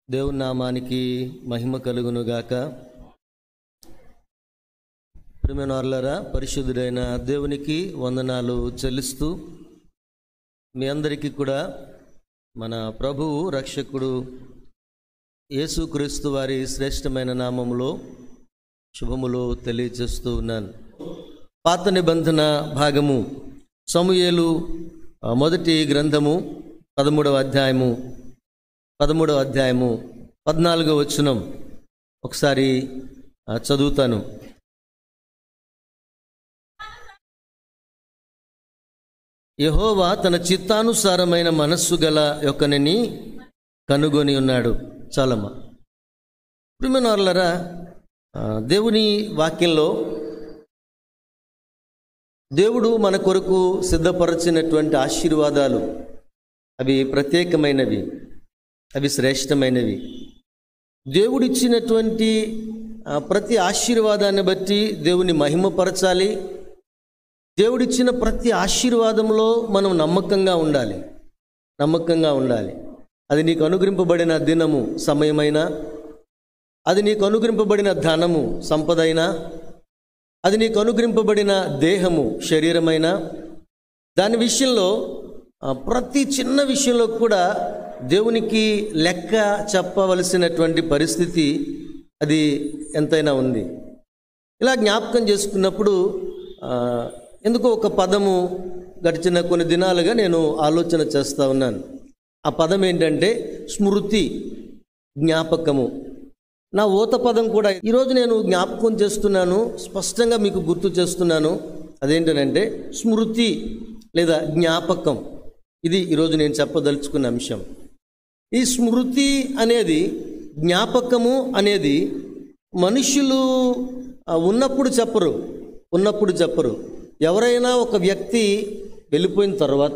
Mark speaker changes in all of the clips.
Speaker 1: దేవుని నామానికి మహిమ కలుగునుగాక ప్రిమినార్లరా పరిశుద్ధుడైన దేవునికి వందనాలు చెల్లిస్తూ మీ అందరికీ కూడా మన ప్రభువు రక్షకుడు యేసుక్రీస్తు వారి శ్రేష్టమైన నామములో శుభములు తెలియజేస్తూ ఉన్నాను పాత నిబంధన భాగము సమూయేలు ఆ, మొదటి గ్రంథము పదమూడవ అధ్యాయము పదమూడవ అధ్యాయము పద్నాలుగో వచనం ఒకసారి ఆ, చదువుతాను యహోవా తన చిత్తానుసారమైన మనస్సు గల యొక్కనని కనుగొని ఉన్నాడు చాలమ్మ ప్రిమినార్లరా దేవుని వాక్యంలో దేవుడు మన కొరకు సిద్ధపరచినటువంటి ఆశీర్వాదాలు అవి ప్రత్యేకమైనవి అవి శ్రేష్టమైనవి దేవుడిచ్చినటువంటి ఆ, ప్రతి ఆశీర్వాదాన్ని బట్టి దేవుని మహిమపరచాలి దేవుడిచ్చిన ప్రతి ఆశీర్వాదంలో మనం నమ్మకంగా ఉండాలి నమ్మకంగా ఉండాలి అది నీకు అనుగ్రహింపబడిన దినము సమయమైనా అది నీకు అనుగ్రహింపబడిన ధనము సంపదైనా అది నీకు అనుగ్రహింపబడిన దేహము శరీరమైన దాని విషయంలో ఆ, ప్రతి చిన్న విషయంలో కూడా దేవునికి లెక్క చెప్పవలసినటువంటి పరిస్థితి అది ఎంతైనా ఉంది ఇలా జ్ఞాపకం చేసుకున్నప్పుడు ఆ, ఎందుకో ఒక పదము గడిచిన కొన్ని దినాలుగా నేను ఆలోచన చేస్తూ ఉన్నాను ఆ పదం ఏంటంటే స్మృతి జ్ఞాపకము నా ఊత పదం కూడా ఈరోజు నేను జ్ఞాపకం చేస్తున్నాను స్పష్టంగా మీకు గుర్తు చేస్తున్నాను అదేంటనంటే స్మృతి లేదా జ్ఞాపకం ఇది ఈరోజు నేను చెప్పదలుచుకున్న అంశం ఈ స్మృతి అనేది జ్ఞాపకము అనేది మనుషులు ఆ, ఉన్నప్పుడు చెప్పరు ఉన్నప్పుడు చెప్పరు ఎవరైనా ఒక వ్యక్తి వెళ్ళిపోయిన తర్వాత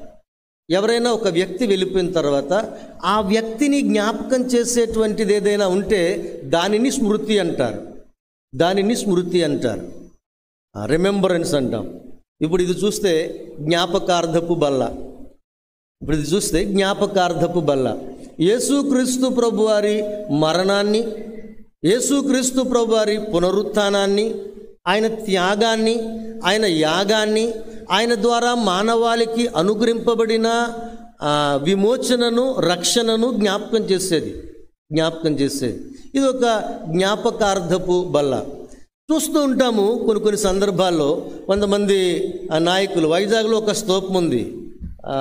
Speaker 1: ఎవరైనా ఒక వ్యక్తి వెళ్ళిపోయిన తర్వాత ఆ వ్యక్తిని జ్ఞాపకం చేసేటువంటిది ఏదైనా ఉంటే దానిని స్మృతి అంటారు దానిని స్మృతి అంటారు రిమెంబరెన్స్ అంటాం ఇప్పుడు ఇది చూస్తే జ్ఞాపకార్థపు బల్ల ఇప్పుడు ఇది చూస్తే జ్ఞాపకార్థపు బల్ల యేసుక్రీస్తు ప్రభువారి మరణాన్ని యేసుక్రీస్తు ప్రభువారి పునరుత్థానాన్ని ఆయన త్యాగాన్ని ఆయన యాగాన్ని ఆయన ద్వారా మానవాళికి అనుగ్రహింపబడిన ఆ, విమోచనను రక్షణను జ్ఞాపకం చేసేది జ్ఞాపకం చేసేది ఇది ఒక జ్ఞాపకార్థపు బల్ల చూస్తూ ఉంటాము కొన్ని కొన్ని సందర్భాల్లో కొంతమంది ఆ, నాయకులు వైజాగ్లో ఒక స్తూపం ఉంది ఆ,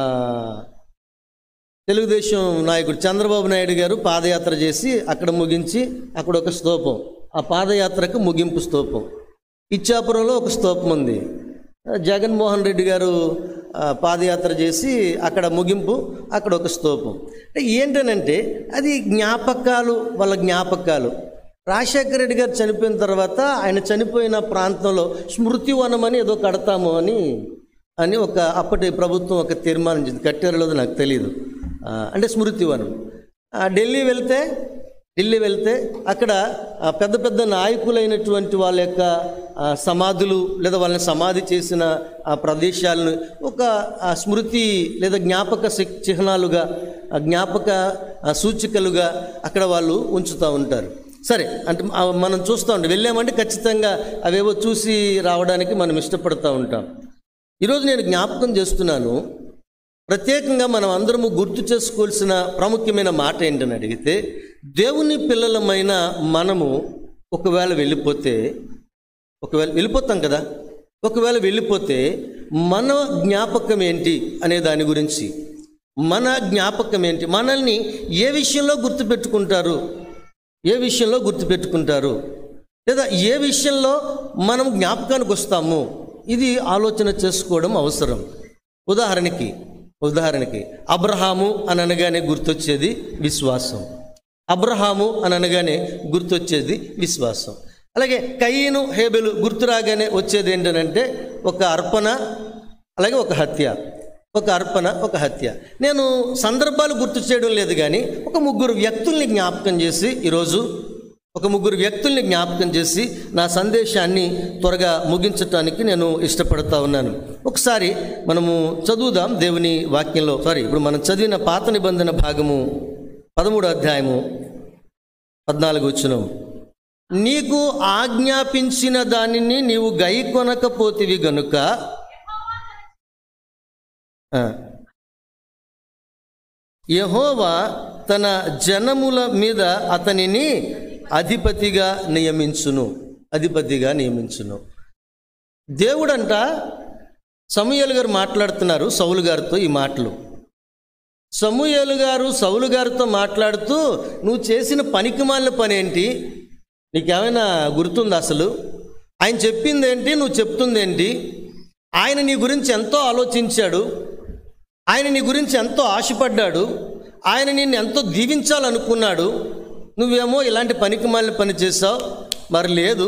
Speaker 1: తెలుగుదేశం నాయకుడు చంద్రబాబు నాయుడు గారు పాదయాత్ర చేసి అక్కడ ముగించి అక్కడ ఒక స్తూపం ఆ పాదయాత్రకు ముగింపు స్తూపం ఇచ్చాపురంలో ఒక స్తూపం ఉంది జగన్మోహన్ రెడ్డి గారు ఆ, పాదయాత్ర చేసి అక్కడ ముగింపు అక్కడ ఒక స్తూపం అంటే ఏంటనంటే అది జ్ఞాపకాలు వాళ్ళ జ్ఞాపకాలు రాజశేఖర రెడ్డి గారు చనిపోయిన తర్వాత ఆయన చనిపోయిన ప్రాంతంలో స్మృతివనం అని ఏదో కడతాము అని అని ఒక అప్పటి ప్రభుత్వం ఒక తీర్మానం చేసింది కట్టారో లేదో నాకు తెలియదు ఆ, అంటే స్మృతివనం ఆ, ఢిల్లీ వెళ్తే ఢిల్లీ వెళ్తే అక్కడ ఆ, పెద్ద పెద్ద నాయకులైనటువంటి వాళ్ళ యొక్క ఆ, సమాధులు లేదా వాళ్ళని సమాధి చేసిన ఆ ప్రదేశాలను ఒక ఆ, స్మృతి లేదా జ్ఞాపక సి- చిహ్నాలుగా ఆ, జ్ఞాపక ఆ, సూచికలుగా అక్కడ వాళ్ళు ఉంచుతూ ఉంటారు సరే అంటే ఆ, మనం చూస్తూ ఉంటాం వెళ్ళామంటే ఖచ్చితంగా అవేవో చూసి రావడానికి మనం ఇష్టపడుతూ ఉంటాం ఈరోజు నేను జ్ఞాపకం చేస్తున్నాను ప్రత్యేకంగా మనం అందరము గుర్తు చేసుకోవాల్సిన ప్రాముఖ్యమైన మాట ఏంటని అడిగితే దేవుని పిల్లలమైన మనము ఒకవేళ వెళ్ళిపోతే ఒకవేళ వెళ్ళిపోతాం కదా ఒకవేళ వెళ్ళిపోతే మన జ్ఞాపకం ఏంటి అనే దాని గురించి మన జ్ఞాపకం ఏంటి మనల్ని ఏ విషయంలో గుర్తుపెట్టుకుంటారు ఏ విషయంలో గుర్తుపెట్టుకుంటారు లేదా ఏ విషయంలో మనం జ్ఞాపకానికి వస్తాము ఇది ఆలోచన చేసుకోవడం అవసరం ఉదాహరణకి ఉదాహరణకి అబ్రహాము అని అనగానే గుర్తొచ్చేది విశ్వాసం అబ్రహాము అని అనగానే గుర్తొచ్చేది విశ్వాసం అలాగే కయ్యను హేబెలు గుర్తు రాగానే వచ్చేది ఏంటనంటే ఒక అర్పణ అలాగే ఒక హత్య ఒక అర్పణ ఒక హత్య నేను సందర్భాలు గుర్తు చేయడం లేదు కానీ ఒక ముగ్గురు వ్యక్తుల్ని జ్ఞాపకం చేసి ఈరోజు ఒక ముగ్గురు వ్యక్తుల్ని జ్ఞాపకం చేసి నా సందేశాన్ని త్వరగా ముగించటానికి నేను ఇష్టపడతా ఉన్నాను ఒకసారి మనము చదువుదాం దేవుని వాక్యంలో సారీ ఇప్పుడు మనం చదివిన పాత నిబంధన భాగము పదమూడు అధ్యాయము పద్నాలుగు వచ్చిన నీకు ఆజ్ఞాపించిన దానిని నీవు గై కొనకపోతివి గనుక ఆ, యెహోవా తన జనముల మీద అతనిని అధిపతిగా నియమించును అధిపతిగా నియమించును దేవుడంట సమూయేలు గారు మాట్లాడుతున్నారు సౌలు గారితో ఈ మాటలు సమూయేలు గారు సౌలు గారితో మాట్లాడుతూ నువ్వు చేసిన పనికిమాలిన పని ఏంటి నీకేమైనా గుర్తుందా అసలు ఆయన చెప్పింది ఏంటి నువ్వు చెప్తుంది ఏంటి ఆయన నీ గురించి ఎంతో ఆలోచించాడు ఆయన నీ గురించి ఎంతో ఆశపడ్డాడు ఆయన నిన్ను ఎంతో దీవించాలనుకున్నాడు నువ్వేమో ఇలాంటి పనికిమాలిన పని చేసావు మరి లేదు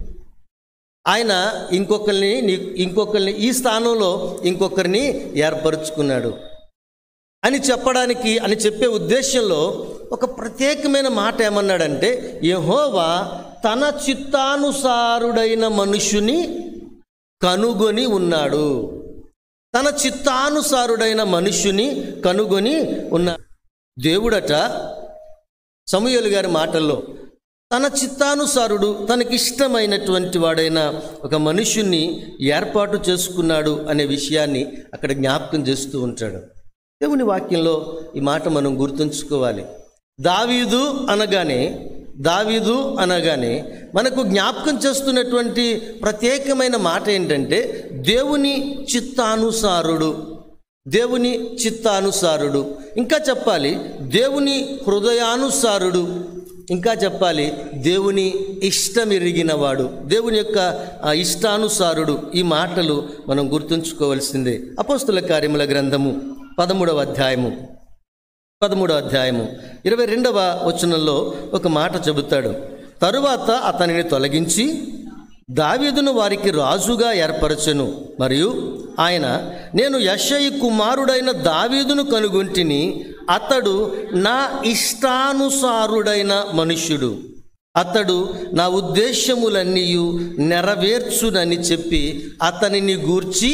Speaker 1: ఆయన ఇంకొకరిని నీ ఇంకొకరిని ఈ స్థానంలో ఇంకొకరిని ఏర్పరచుకున్నాడు అని చెప్పడానికి అని చెప్పే ఉద్దేశంలో ఒక ప్రత్యేకమైన మాట ఏమన్నాడంటే యెహోవా తన చిత్తానుసారుడైన మనుషుని కనుగొని ఉన్నాడు తన చిత్తానుసారుడైన మనుషుని కనుగొని ఉన్నాడు దేవుడట సమూయేలు గారి మాటల్లో తన చిత్తానుసారుడు తనకిష్టమైనటువంటి వాడైన ఒక మనుషుణ్ణి ఏర్పాటు చేసుకున్నాడు అనే విషయాన్ని అక్కడ జ్ఞాపకం చేస్తూ ఉంటాడు దేవుని వాక్యంలో ఈ మాట మనం గుర్తుంచుకోవాలి దావీదు అనగానే దావీదు అనగానే మనకు జ్ఞాపకం చేస్తున్నటువంటి ప్రత్యేకమైన మాట ఏంటంటే దేవుని చిత్తానుసారుడు దేవుని చిత్తానుసారుడు ఇంకా చెప్పాలి దేవుని హృదయానుసారుడు ఇంకా చెప్పాలి దేవుని ఇష్టమెరిగినవాడు దేవుని యొక్క ఆ ఇష్టానుసారుడు ఈ మాటలు మనం గుర్తుంచుకోవాల్సిందే అపోస్తుల కార్యముల గ్రంథము పదమూడవ అధ్యాయము పదమూడవ అధ్యాయము ఇరవై రెండవ వచనంలో ఒక మాట చెబుతాడు తరువాత అతనిని తొలగించి దావీదును వారికి రాజుగా ఏర్పరచెను మరియు ఆయన నేను యషయి కుమారుడైన దావీదును కనుగొంటిని అతడు నా ఇష్టానుసారుడైన మనుష్యుడు అతడు నా ఉద్దేశములన్నీ నెరవేర్చునని చెప్పి అతనిని గూర్చి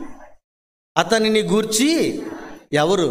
Speaker 1: అతనిని గూర్చి ఎవరు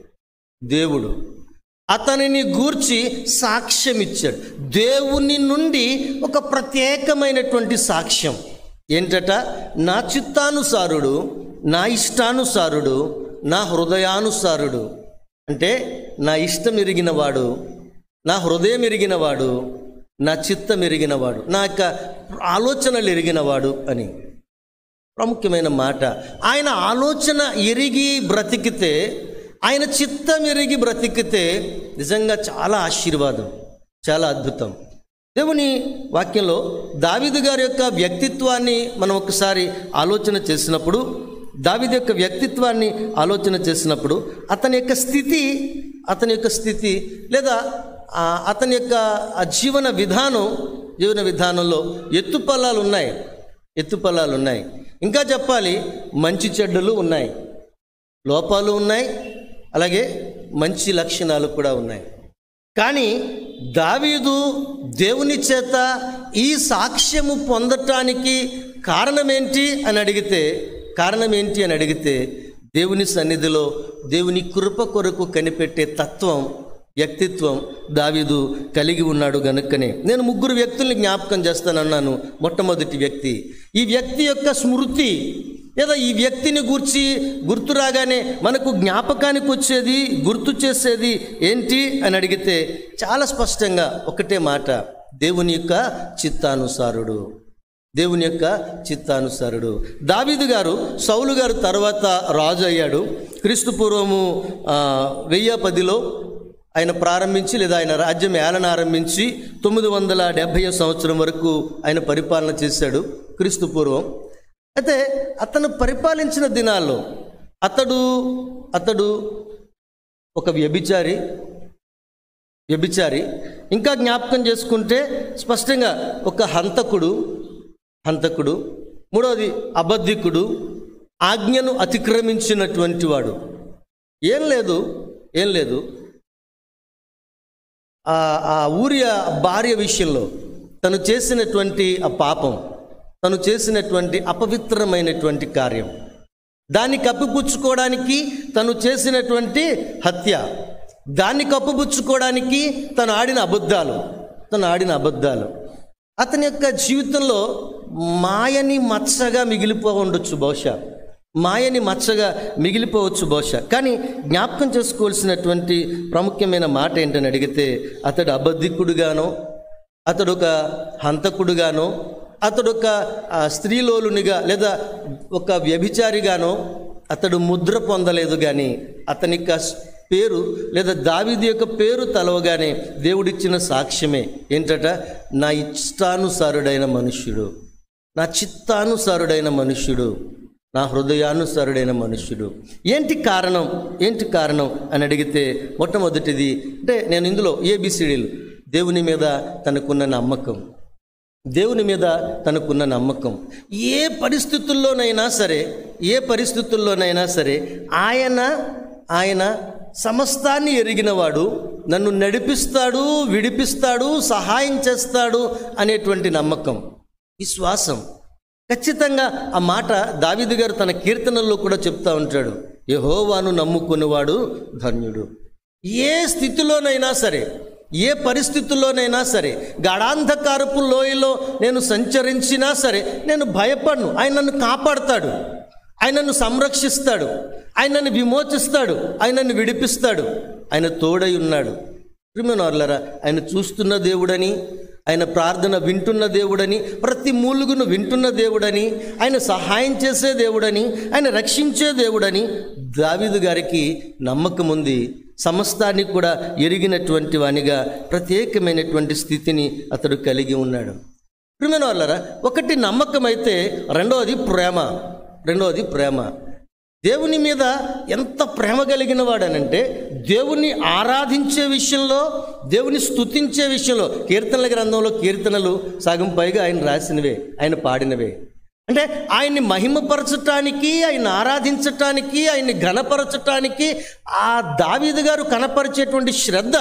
Speaker 1: దేవుడు అతనిని గూర్చి సాక్ష్యం ఇచ్చాడు దేవుని నుండి ఒక ప్రత్యేకమైనటువంటి సాక్ష్యం ఏంటట నా చిత్తానుసారుడు నా ఇష్టానుసారుడు నా హృదయానుసారుడు అంటే నా ఇష్టం ఎరిగినవాడు నా హృదయం ఎరిగినవాడు నా చిత్తం ఎరిగినవాడు నా యొక్క ఆలోచనలు ఎరిగినవాడు అని ప్రాముఖ్యమైన మాట ఆయన ఆలోచన ఎరిగి బ్రతికితే ఆయన చిత్తం ఎరిగి బ్రతికితే నిజంగా చాలా ఆశీర్వాదం చాలా అద్భుతం దేవుని వాక్యంలో దావిదు గారి యొక్క వ్యక్తిత్వాన్ని మనం ఒకసారి ఆలోచన చేసినప్పుడు దావిదు యొక్క వ్యక్తిత్వాన్ని ఆలోచన చేసినప్పుడు అతని యొక్క స్థితి అతని యొక్క స్థితి లేదా ఆ, అతని యొక్క ఆ జీవన విధానం జీవన విధానంలో ఎత్తుపల్లాలు ఉన్నాయి ఎత్తుపల్లాలు ఉన్నాయి ఇంకా చెప్పాలి మంచి చెడ్డలు ఉన్నాయి లోపాలు ఉన్నాయి అలాగే మంచి లక్షణాలు కూడా ఉన్నాయి కానీ దావీదు దేవుని చేత ఈ సాక్ష్యము పొందటానికి కారణమేంటి అని అడిగితే కారణం ఏంటి అని అడిగితే దేవుని సన్నిధిలో దేవుని కృప కొరకు కనిపెట్టే తత్వం వ్యక్తిత్వం దావీదు కలిగి ఉన్నాడు గనుక్కనే నేను ముగ్గురు వ్యక్తుల్ని జ్ఞాపకం చేస్తానన్నాను మొట్టమొదటి వ్యక్తి ఈ వ్యక్తి యొక్క స్మృతి లేదా ఈ వ్యక్తిని గూర్చి గుర్తు రాగానే మనకు జ్ఞాపకానికి వచ్చేది గుర్తు చేసేది ఏంటి అని అడిగితే చాలా స్పష్టంగా ఒకటే మాట దేవుని యొక్క చిత్తానుసారుడు దేవుని యొక్క చిత్తానుసారుడు దావీదు గారు సౌలు గారు తర్వాత రాజు అయ్యాడు క్రీస్తు పూర్వము ఆ, వెయ్యి పదిలో ఆయన ప్రారంభించి లేదా ఆయన రాజ్యం ఏలన ఆరంభించి తొమ్మిది వందల డెబ్భై సంవత్సరం వరకు ఆయన పరిపాలన చేశాడు క్రీస్తు పూర్వం అయితే అతను పరిపాలించిన దినాల్లో అతడు అతడు ఒక వ్యభిచారి వ్యభిచారి ఇంకా జ్ఞాపకం చేసుకుంటే స్పష్టంగా ఒక హంతకుడు హంతకుడు మూడవది అబద్ధికుడు ఆజ్ఞను అతిక్రమించినటువంటి వాడు ఏం లేదు ఏం లేదు ఆ ఆ ఊరి భార్య విషయంలో తను చేసినటువంటి ఆ పాపం తను చేసినటువంటి అపవిత్రమైనటువంటి కార్యం దాన్ని కప్పిపుచ్చుకోవడానికి తను చేసినటువంటి హత్య దాన్ని కప్పుపుచ్చుకోవడానికి తను ఆడిన అబద్ధాలు తను ఆడిన అబద్ధాలు అతని యొక్క జీవితంలో మాయని మచ్చగా మిగిలిపో ఉండొచ్చు బహుశా మాయని మచ్చగా మిగిలిపోవచ్చు బహుశా కానీ జ్ఞాపకం చేసుకోవాల్సినటువంటి ప్రాముఖ్యమైన మాట ఏంటని అడిగితే అతడు అబద్ధికుడుగానో అతడు ఒక హంతకుడుగానో అతడు ఒక ఆ, స్త్రీలోలునిగా లేదా ఒక వ్యభిచారిగానో అతడు ముద్ర పొందలేదు కానీ అతని యొక్క పేరు లేదా దావిది యొక్క పేరు తలవగానే దేవుడిచ్చిన సాక్ష్యమే ఏంటట నా ఇష్టానుసారుడైన మనుష్యుడు నా చిత్తానుసారుడైన మనుష్యుడు నా హృదయానుసారుడైన మనుష్యుడు ఏంటి కారణం ఏంటి కారణం అని అడిగితే మొట్టమొదటిది అంటే నేను ఇందులో ఏబిసిడీలు దేవుని మీద తనకున్న నమ్మకం దేవుని మీద తనకున్న నమ్మకం ఏ పరిస్థితుల్లోనైనా సరే ఏ పరిస్థితుల్లోనైనా సరే ఆయన ఆయన సమస్తాన్ని ఎరిగినవాడు నన్ను నడిపిస్తాడు విడిపిస్తాడు సహాయం చేస్తాడు అనేటువంటి నమ్మకం విశ్వాసం ఖచ్చితంగా ఆ మాట దావిది గారు తన కీర్తనల్లో కూడా చెప్తా ఉంటాడు యహోవాను నమ్ముకునేవాడు ధన్యుడు ఏ స్థితిలోనైనా సరే ఏ పరిస్థితుల్లోనైనా సరే గాఢాంధకారపు లోయలో నేను సంచరించినా సరే నేను భయపడను ఆయన నన్ను కాపాడుతాడు ఆయన నన్ను సంరక్షిస్తాడు ఆయన నన్ను విమోచిస్తాడు ఆయన నన్ను విడిపిస్తాడు ఆయన తోడై ఉన్నాడు ప్రిమినోర్లరా ఆయన చూస్తున్న దేవుడని ఆయన ప్రార్థన వింటున్న దేవుడని ప్రతి మూలుగును వింటున్న దేవుడని ఆయన సహాయం చేసే దేవుడని ఆయన రక్షించే దేవుడని దావీదు గారికి నమ్మకం ఉంది సమస్తాన్ని కూడా ఎరిగినటువంటి వానిగా ప్రత్యేకమైనటువంటి స్థితిని అతడు కలిగి ఉన్నాడు ప్రిమిన వాళ్ళరా ఒకటి నమ్మకం అయితే రెండవది ప్రేమ రెండవది ప్రేమ దేవుని మీద ఎంత ప్రేమ కలిగిన వాడనంటే దేవుణ్ణి ఆరాధించే విషయంలో దేవుని స్తుతించే విషయంలో కీర్తనల గ్రంథంలో కీర్తనలు సగం పైగా ఆయన రాసినవే ఆయన పాడినవే అంటే ఆయన్ని మహిమపరచటానికి ఆయన ఆరాధించటానికి ఆయన్ని ఘనపరచటానికి ఆ దావీదు గారు కనపరిచేటువంటి శ్రద్ధ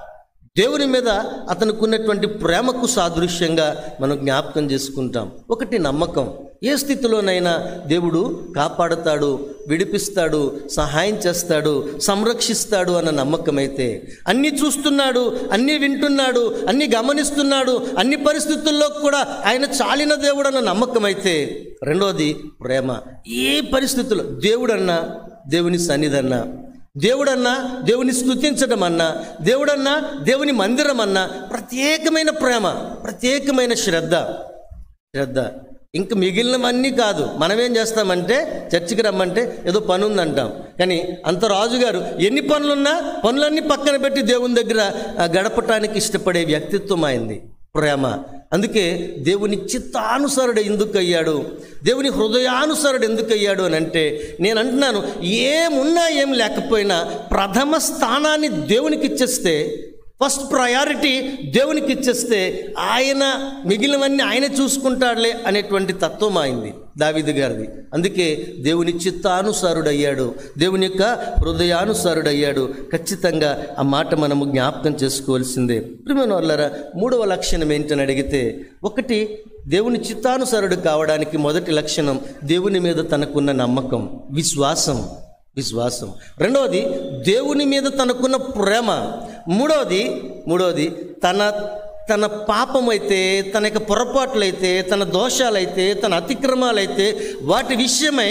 Speaker 1: దేవుని మీద అతనికి ఉన్నటువంటి ప్రేమకు సాదృశ్యంగా మనం జ్ఞాపకం చేసుకుంటాం ఒకటి నమ్మకం ఏ స్థితిలోనైనా దేవుడు కాపాడుతాడు విడిపిస్తాడు సహాయం చేస్తాడు సంరక్షిస్తాడు అన్న నమ్మకం అయితే అన్నీ చూస్తున్నాడు అన్నీ వింటున్నాడు అన్నీ గమనిస్తున్నాడు అన్ని పరిస్థితుల్లో కూడా ఆయన చాలిన దేవుడు అన్న నమ్మకం అయితే రెండోది ప్రేమ ఏ పరిస్థితుల్లో దేవుడన్నా దేవుని సన్నిధన్నా దేవుడన్నా దేవుని స్తుతించడం అన్నా దేవుడన్నా దేవుని మందిరం అన్నా ప్రత్యేకమైన ప్రేమ ప్రత్యేకమైన శ్రద్ధ శ్రద్ధ ఇంక మిగిలినవన్నీ కాదు మనం ఏం చేస్తామంటే చర్చికి రమ్మంటే ఏదో పని ఉందంటాం కానీ అంత రాజుగారు ఎన్ని పనులున్నా పనులన్నీ పక్కన పెట్టి దేవుని దగ్గర ఆ, గడపటానికి ఇష్టపడే వ్యక్తిత్వం అయింది ప్రేమ అందుకే దేవుని చిత్తానుసరుడు ఎందుకు అయ్యాడు దేవుని హృదయానుసరుడు ఎందుకు అయ్యాడు అని అంటే నేను అంటున్నాను ఏమున్నా ఏం లేకపోయినా ప్రథమ స్థానాన్ని దేవునికి ఇచ్చేస్తే ఫస్ట్ ప్రయారిటీ దేవునికి ఇచ్చేస్తే ఆయన మిగిలినవన్నీ ఆయన చూసుకుంటాడులే అనేటువంటి తత్వం అయింది దావిది గారిది అందుకే దేవుని చిత్తానుసారుడయ్యాడు దేవుని యొక్క హృదయానుసారుడయ్యాడు ఖచ్చితంగా ఆ మాట మనము జ్ఞాపకం చేసుకోవాల్సిందే ప్రియమైన వాళ్ళరా మూడవ లక్షణం ఏంటని అడిగితే ఒకటి దేవుని చిత్తానుసారుడు కావడానికి మొదటి లక్షణం దేవుని మీద తనకున్న నమ్మకం విశ్వాసం విశ్వాసం రెండవది దేవుని మీద తనకున్న ప్రేమ మూడవది మూడవది తన తన పాపమైతే తన యొక్క పొరపాట్లయితే తన దోషాలైతే తన అతిక్రమాలైతే వాటి విషయమై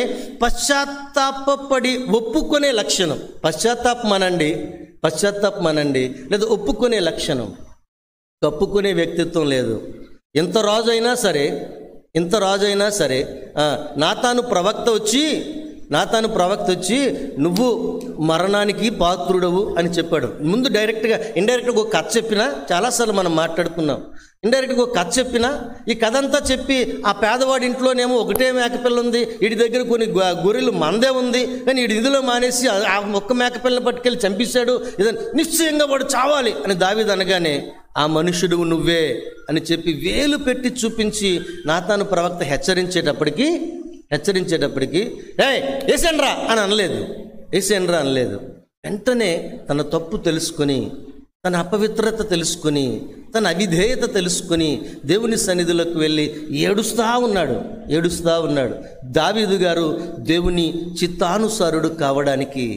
Speaker 1: పశ్చాత్తాపడి ఒప్పుకునే లక్షణం పశ్చాత్తాపం అనండి పశ్చాత్తాపం అనండి లేదా ఒప్పుకునే లక్షణం కప్పుకునే వ్యక్తిత్వం లేదు ఎంత రాజు అయినా సరే ఎంత రాజు అయినా సరే ఆ, నాతాను ప్రవక్త వచ్చి నాతాను ప్రవక్త వచ్చి నువ్వు మరణానికి పాత్రుడవు అని చెప్పాడు ముందు డైరెక్ట్గా ఇండైరెక్ట్గా ఒక కథ చెప్పినా చాలాసార్లు మనం మాట్లాడుకున్నాం ఇండైరెక్ట్గా ఒక కథ చెప్పినా ఈ కథ అంతా చెప్పి ఆ పేదవాడి ఇంట్లోనేమో ఒకటే మేకపిల్ల ఉంది వీడి దగ్గర కొన్ని గొ- గొర్రెలు మందే ఉంది కానీ వీడి ఇందులో మానేసి ఆ- ఆ ఒక్క మేకపిల్లని పట్టుకెళ్ళి చంపేశాడు ఇదని నిశ్చయంగా వాడు చావాలి అని దావీదు అనగానే ఆ మనుషుడు నువ్వే అని చెప్పి వేలు పెట్టి చూపించి నాతాను ప్రవక్త హెచ్చరించేటప్పటికి హెచ్చరించేటప్పటికి ఏ వేసేండ్రా అని అనలేదు వేసేండ్రా అనలేదు వెంటనే తన తప్పు తెలుసుకొని తన అపవిత్రత తెలుసుకొని తన అవిధేయత తెలుసుకొని దేవుని సన్నిధిలోకి వెళ్ళి ఏడుస్తా ఉన్నాడు ఏడుస్తా ఉన్నాడు దావీదు గారు దేవుని చిత్తానుసారుడు కావడానికి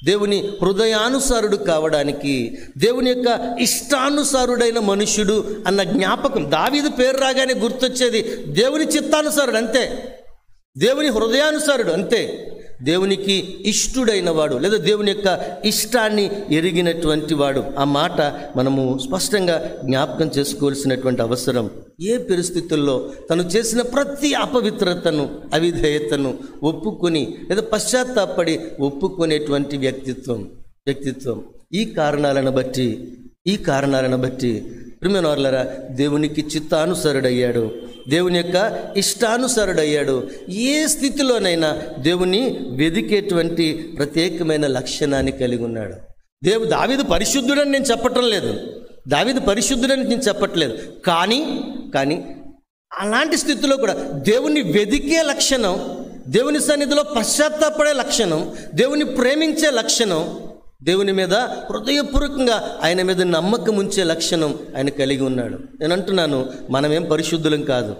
Speaker 1: దేవుని హృదయానుసారుడు కావడానికి దేవుని యొక్క ఇష్టానుసారుడైన మనుష్యుడు అన్న జ్ఞాపకం దావీదు పేరు రాగానే గుర్తొచ్చేది దేవుని చిత్తానుసారుడు అంతే దేవుని హృదయానుసారుడు అంతే దేవునికి ఇష్టుడైన వాడు లేదా దేవుని యొక్క ఇష్టాన్ని ఎరిగినటువంటి వాడు ఆ మాట మనము స్పష్టంగా జ్ఞాపకం చేసుకోవాల్సినటువంటి అవసరం ఏ పరిస్థితుల్లో తను చేసిన ప్రతి అపవిత్రతను అవిధేయతను ఒప్పుకొని లేదా పశ్చాత్తాపడి ఒప్పుకునేటువంటి వ్యక్తిత్వం వ్యక్తిత్వం ఈ కారణాలను బట్టి ఈ కారణాలను బట్టి ప్రిమినోర్లరా దేవునికి చిత్తానుసరుడయ్యాడు దేవుని యొక్క ఇష్టానుసరుడయ్యాడు ఏ స్థితిలోనైనా దేవుని వెదికేటువంటి ప్రత్యేకమైన లక్షణాన్ని కలిగి ఉన్నాడు దేవు దావిదు పరిశుద్ధుడని నేను చెప్పటం లేదు దావిదు పరిశుద్ధుడని నేను చెప్పట్లేదు కానీ కానీ అలాంటి స్థితిలో కూడా దేవుని వెదికే లక్షణం దేవుని సన్నిధిలో పశ్చాత్తాపడే లక్షణం దేవుని ప్రేమించే లక్షణం దేవుని మీద హృదయపూర్వకంగా ఆయన మీద నమ్మకం ఉంచే లక్షణం ఆయన కలిగి ఉన్నాడు నేను అంటున్నాను మనమేం పరిశుద్ధులం కాదు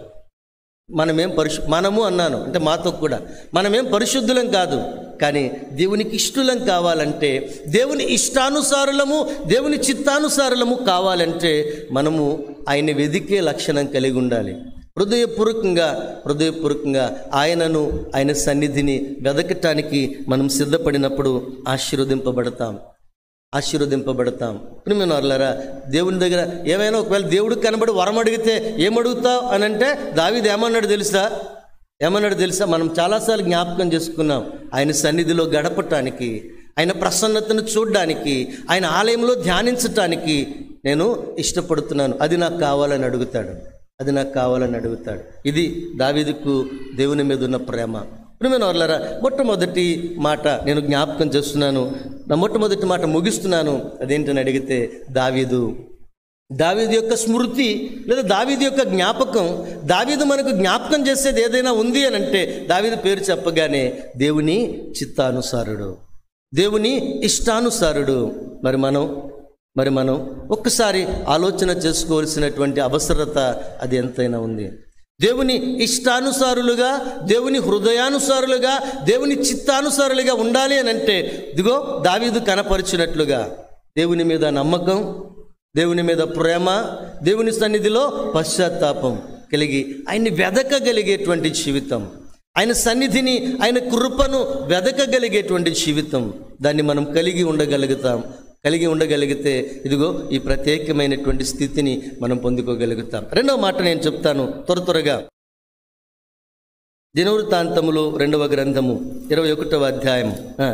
Speaker 1: మనమేం పరిశు మనము అన్నాను అంటే మాతో కూడా మనమేం పరిశుద్ధులం కాదు కానీ దేవునికి ఇష్టలం కావాలంటే దేవుని ఇష్టానుసారులము దేవుని చిత్తానుసారులము కావాలంటే మనము ఆయన వెదికే లక్షణం కలిగి ఉండాలి హృదయపూర్వకంగా హృదయపూర్వకంగా ఆయనను ఆయన సన్నిధిని వెదకటానికి మనం సిద్ధపడినప్పుడు ఆశీర్వదింపబడతాం ఆశీర్వదింపబడతాం ప్రిమినర్లరా దేవుని దగ్గర ఏమైనా ఒకవేళ దేవుడికి కనబడి వరం అడిగితే ఏమడుగుతావు అని అంటే దావీది ఏమన్నాడు తెలుసా ఏమన్నాడు తెలుసా మనం చాలాసార్లు జ్ఞాపకం చేసుకున్నాం ఆయన సన్నిధిలో గడపటానికి ఆయన ప్రసన్నతను చూడడానికి ఆయన ఆలయంలో ధ్యానించటానికి నేను ఇష్టపడుతున్నాను అది నాకు కావాలని అడుగుతాడు అది నాకు కావాలని అడుగుతాడు ఇది దావీదుకు దేవుని మీద ఉన్న ప్రేమ ప్రియమైన వాళ్ళరా మొట్టమొదటి మాట నేను జ్ఞాపకం చేస్తున్నాను నా మొట్టమొదటి మాట ముగిస్తున్నాను అదేంటని అడిగితే దావీదు దావీదు యొక్క స్మృతి లేదా దావీదు యొక్క జ్ఞాపకం దావీదు మనకు జ్ఞాపకం చేసేది ఏదైనా ఉంది అని అంటే దావీదు పేరు చెప్పగానే దేవుని చిత్తానుసారుడు దేవుని ఇష్టానుసారుడు మరి మనం మరి మనం ఒక్కసారి ఆలోచన చేసుకోవాల్సినటువంటి అవసరత అది ఎంతైనా ఉంది దేవుని ఇష్టానుసారులుగా దేవుని హృదయానుసారులుగా దేవుని చిత్తానుసారులుగా ఉండాలి అని అంటే ఇదిగో దావీదు కనపరిచినట్లుగా దేవుని మీద నమ్మకం దేవుని మీద ప్రేమ దేవుని సన్నిధిలో పశ్చాత్తాపం కలిగి ఆయన్ని వెదకగలిగేటువంటి జీవితం ఆయన సన్నిధిని ఆయన కృపను వెదకగలిగేటువంటి జీవితం దాన్ని మనం కలిగి ఉండగలుగుతాం కలిగి ఉండగలిగితే ఇదిగో ఈ ప్రత్యేకమైనటువంటి స్థితిని మనం పొందుకోగలుగుతాం రెండవ మాట నేను చెప్తాను త్వర త్వరగా దినవృత్తాంతములు రెండవ గ్రంథము ఇరవై ఒకటవ అధ్యాయం ఆ.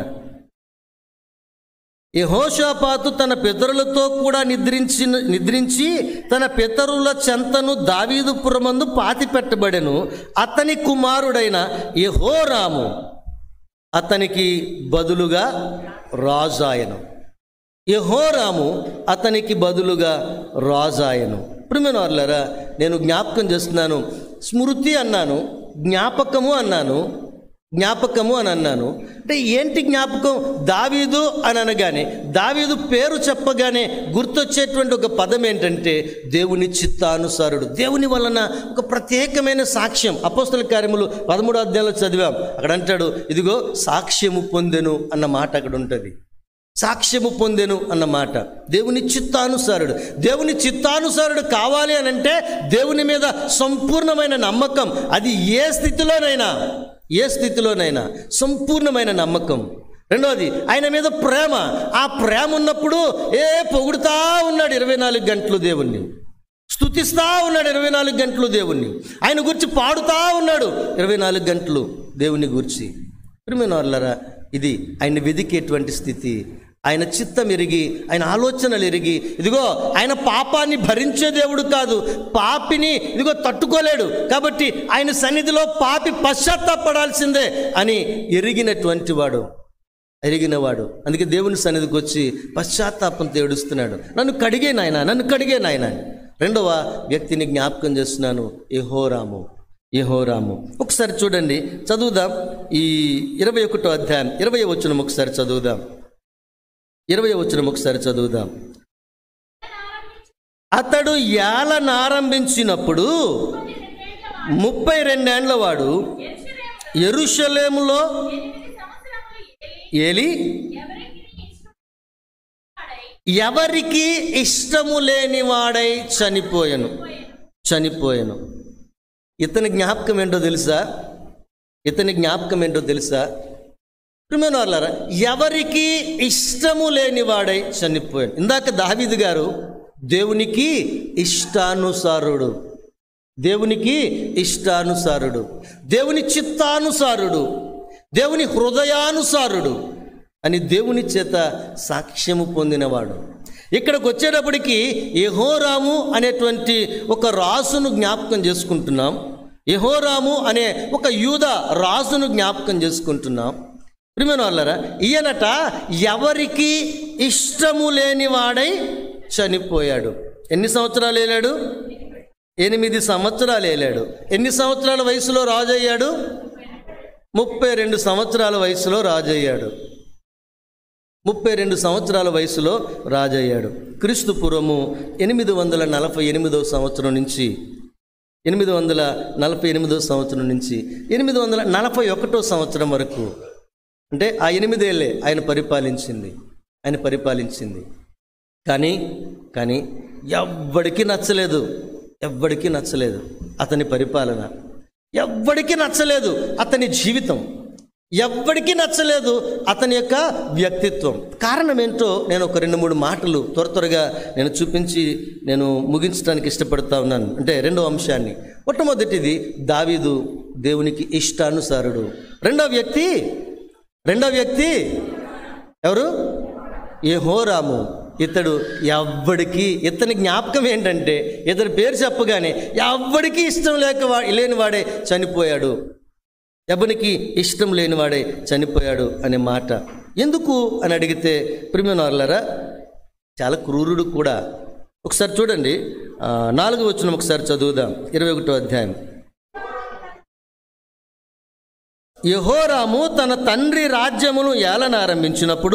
Speaker 1: యెహోషాపాతు తన పితరులతో కూడా నిద్రించి నిద్రించి తన పితరుల చెంతను దావీదుపురమందు పాతి పెట్టబడెను అతని కుమారుడైన యెహోరాము అతనికి బదులుగా రాజాయను యెహోరాము అతనికి బదులుగా రాజాయను ప్రిమినార్లరా నేను జ్ఞాపకం చేస్తున్నాను స్మృతి అన్నాను జ్ఞాపకము అన్నాను జ్ఞాపకము అని అన్నాను అంటే ఏంటి జ్ఞాపకం దావీదు అని అనగానే దావీదు పేరు చెప్పగానే గుర్తొచ్చేటువంటి ఒక పదం ఏంటంటే దేవుని చిత్తానుసారుడు దేవుని వలన ఒక ప్రత్యేకమైన సాక్ష్యం అపోస్తల కార్యములు పదమూడో అధ్యాయంలో చదివాం అక్కడ అంటాడు ఇదిగో సాక్ష్యము పొందెను అన్న మాట అక్కడ ఉంటుంది సాక్ష్యము పొందెను అన్న మాట దేవుని చిత్తానుసారుడు దేవుని చిత్తానుసారుడు కావాలి అని అంటే దేవుని మీద సంపూర్ణమైన నమ్మకం అది ఏ స్థితిలోనైనా ఏ స్థితిలోనైనా సంపూర్ణమైన నమ్మకం రెండవది ఆయన మీద ప్రేమ ఆ ప్రేమ ఉన్నప్పుడు ఏ పొగుడుతా ఉన్నాడు ఇరవై నాలుగు గంటలు దేవుణ్ణి స్తుతిస్తా ఉన్నాడు ఇరవై నాలుగు గంటలు దేవుణ్ణి ఆయన గురించి పాడుతా ఉన్నాడు ఇరవై నాలుగు గంటలు దేవుని గురించి ప్రిమినార్లరా ఇది ఆయన వెదికేటువంటి స్థితి ఆయన చిత్తం ఎరిగి ఆయన ఆలోచనలు ఎరిగి ఇదిగో ఆయన పాపాన్ని భరించే దేవుడు కాదు పాపిని ఇదిగో తట్టుకోలేడు కాబట్టి ఆయన సన్నిధిలో పాపి పశ్చాత్తాపడాల్సిందే అని ఎరిగినటువంటి వాడు ఎరిగినవాడు అందుకే దేవుని సన్నిధికి వచ్చి పశ్చాత్తాపంతో ఏడుస్తున్నాడు నన్ను కడిగే నాయన నన్ను కడిగే నాయన అని. రెండవ వ్యక్తిని జ్ఞాపకం చేస్తున్నాను యెహోరాము యెహోరాము ఒకసారి చూడండి చదువుదాం ఈ ఇరవై ఒకటో అధ్యాయం ఇరవై వచనం ఒకసారి చదువుదాం ఇరవై వచనం ఒకసారి చదువుదాం అతడు ఏలనారంభించినప్పుడు ముప్పై రెండేండ్ల వాడు ఎరుషలేములో ఏలి ఎవరికి ఇష్టము లేనివాడై చనిపోయెను చనిపోయెను ఇతని జ్ఞాపకం ఏంటో తెలుసా ఇతని జ్ఞాపకం ఏంటో తెలుసా ప్రియమైన వాళ్ళారా ఎవరికి ఇష్టము లేనివాడై చనిపోయాడు ఇందాక దావీదు గారు దేవునికి ఇష్టానుసారుడు దేవునికి ఇష్టానుసారుడు దేవుని చిత్తానుసారుడు దేవుని హృదయానుసారుడు అని దేవుని చేత సాక్ష్యము పొందినవాడు ఇక్కడికి వచ్చేటప్పటికి యెహోరాము అనేటువంటి ఒక రాసును జ్ఞాపకం చేసుకుంటున్నాం యెహోరాము అనే ఒక యూద రాజును జ్ఞాపకం చేసుకుంటున్నాం ప్రియమైన వాళ్ళరా ఈయనట ఎవరికి ఇష్టము లేనివాడై చనిపోయాడు ఎన్ని సంవత్సరాలు ఏలాడు ఎనిమిది సంవత్సరాలు ఏలాడు ఎన్ని సంవత్సరాల వయసులో రాజు అయ్యాడు ముప్పై రెండు సంవత్సరాల వయసులో రాజు అయ్యాడు ముప్పై రెండు సంవత్సరాల వయసులో రాజయ్యాడు క్రీస్తు పూర్వము ఎనిమిది వందల నలభై ఎనిమిదవ సంవత్సరం నుంచి ఎనిమిది వందల నలభై ఎనిమిదవ సంవత్సరం నుంచి ఎనిమిది వందల నలభై ఒకటో సంవత్సరం వరకు అంటే ఆ ఎనిమిదేళ్ళే ఆయన పరిపాలించింది ఆయన పరిపాలించింది కానీ కానీ ఎవ్వడికి నచ్చలేదు ఎవ్వడికి నచ్చలేదు అతని పరిపాలన ఎవ్వడికి నచ్చలేదు అతని జీవితం ఎవ్వడికి నచ్చలేదు అతని యొక్క వ్యక్తిత్వం కారణం ఏంటో నేను ఒక రెండు మూడు మాటలు త్వర త్వరగా నేను చూపించి నేను ముగించడానికి ఇష్టపడతా ఉన్నాను అంటే రెండో అంశాన్ని మొట్టమొదటిది దావీదు దేవునికి ఇష్టానుసారుడు రెండో వ్యక్తి రెండో వ్యక్తి ఎవరు యెహోరాము ఇతడు ఎవ్వడికి ఇతని జ్ఞాపకం ఏంటంటే ఇతని పేరు చెప్పగానే ఎవ్వడికి ఇష్టం లేక వా- లేనివాడే చనిపోయాడు ఎవనికి ఇష్టం లేనివాడే చనిపోయాడు అనే మాట ఎందుకు అని అడిగితే ప్రిమినర్లరా చాలా క్రూరుడు కూడా ఒకసారి చూడండి ఆ, నాలుగు వచ్చిన ఒకసారి చదువుదాం ఇరవై ఒకటో అధ్యాయం యహోరాము తన తండ్రి రాజ్యమును ఏలనారంభించినప్పుడు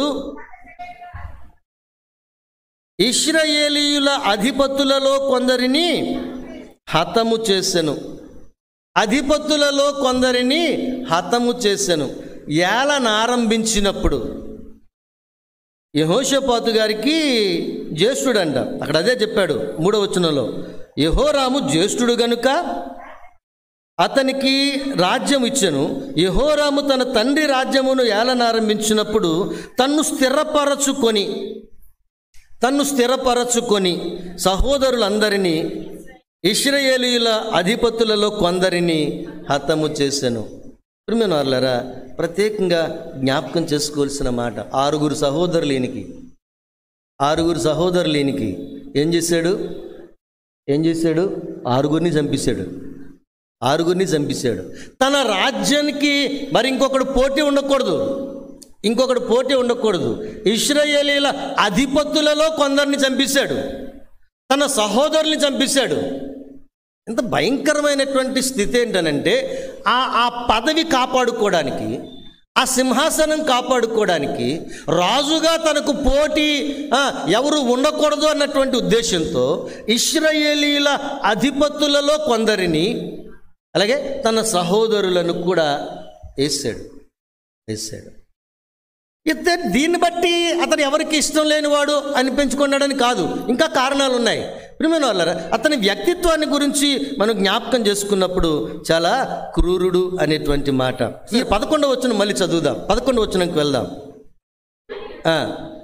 Speaker 1: ఇస్రాయేలీయుల అధిపతులలో కొందరిని హతము చేసెను అధిపతులలో కొందరిని హతము చేసెను ఏలనారంభించినప్పుడు యహోషపాతు గారికి జ్యేష్ఠుడంట అక్కడ అదే చెప్పాడు మూడో వచనంలో యహోరాము జ్యేష్ఠుడు గనుక అతనికి రాజ్యం ఇచ్చెను యహోరాము తన తండ్రి రాజ్యమును ఏలనారంభించినప్పుడు తన్ను స్థిరపరచుకొని తన్ను స్థిరపరచుకొని సహోదరులందరినీ ఇస్రాయేలీయుల అధిపతులలో కొందరిని హతము చేశాను ప్రిమినార్లరా ప్రత్యేకంగా జ్ఞాపకం చేసుకోవాల్సిన మాట ఆరుగురు సహోదరులు ఈయనకి ఆరుగురు సహోదరులు ఈయనకి ఏం చేశాడు ఏం చేశాడు ఆరుగురిని చంపేశాడు ఆరుగురిని చంపేశాడు తన రాజ్యానికి మరి ఇంకొకడు పోటీ ఉండకూడదు ఇంకొకడు పోటీ ఉండకూడదు ఇస్రాయేలీల అధిపతులలో కొందరిని చంపేశాడు తన సహోదరుల్ని చంపేశాడు ఎంత భయంకరమైనటువంటి స్థితి ఏంటనంటే ఆ ఆ పదవి కాపాడుకోవడానికి ఆ సింహాసనం కాపాడుకోవడానికి రాజుగా తనకు పోటీ ఆ, ఎవరు ఉండకూడదు అన్నటువంటి ఉద్దేశంతో ఇస్రాయేలీల అధిపతులలో కొందరిని అలాగే తన సహోదరులను కూడా వేసాడు వేసాడు ఇతే దీన్ని బట్టి అతను ఎవరికి ఇష్టం లేనివాడు అనిపించుకున్నాడని కాదు ఇంకా కారణాలు ఉన్నాయి ప్రియమైన వాళ్ళారా అతని వ్యక్తిత్వాన్ని గురించి మనం జ్ఞాపకం చేసుకున్నప్పుడు చాలా క్రూరుడు అనేటువంటి మాట ఈ పదకొండవ వచ్చిన మళ్ళీ చదువుదాం పదకొండవ వచ్చినకి వెళ్దాం ఆ.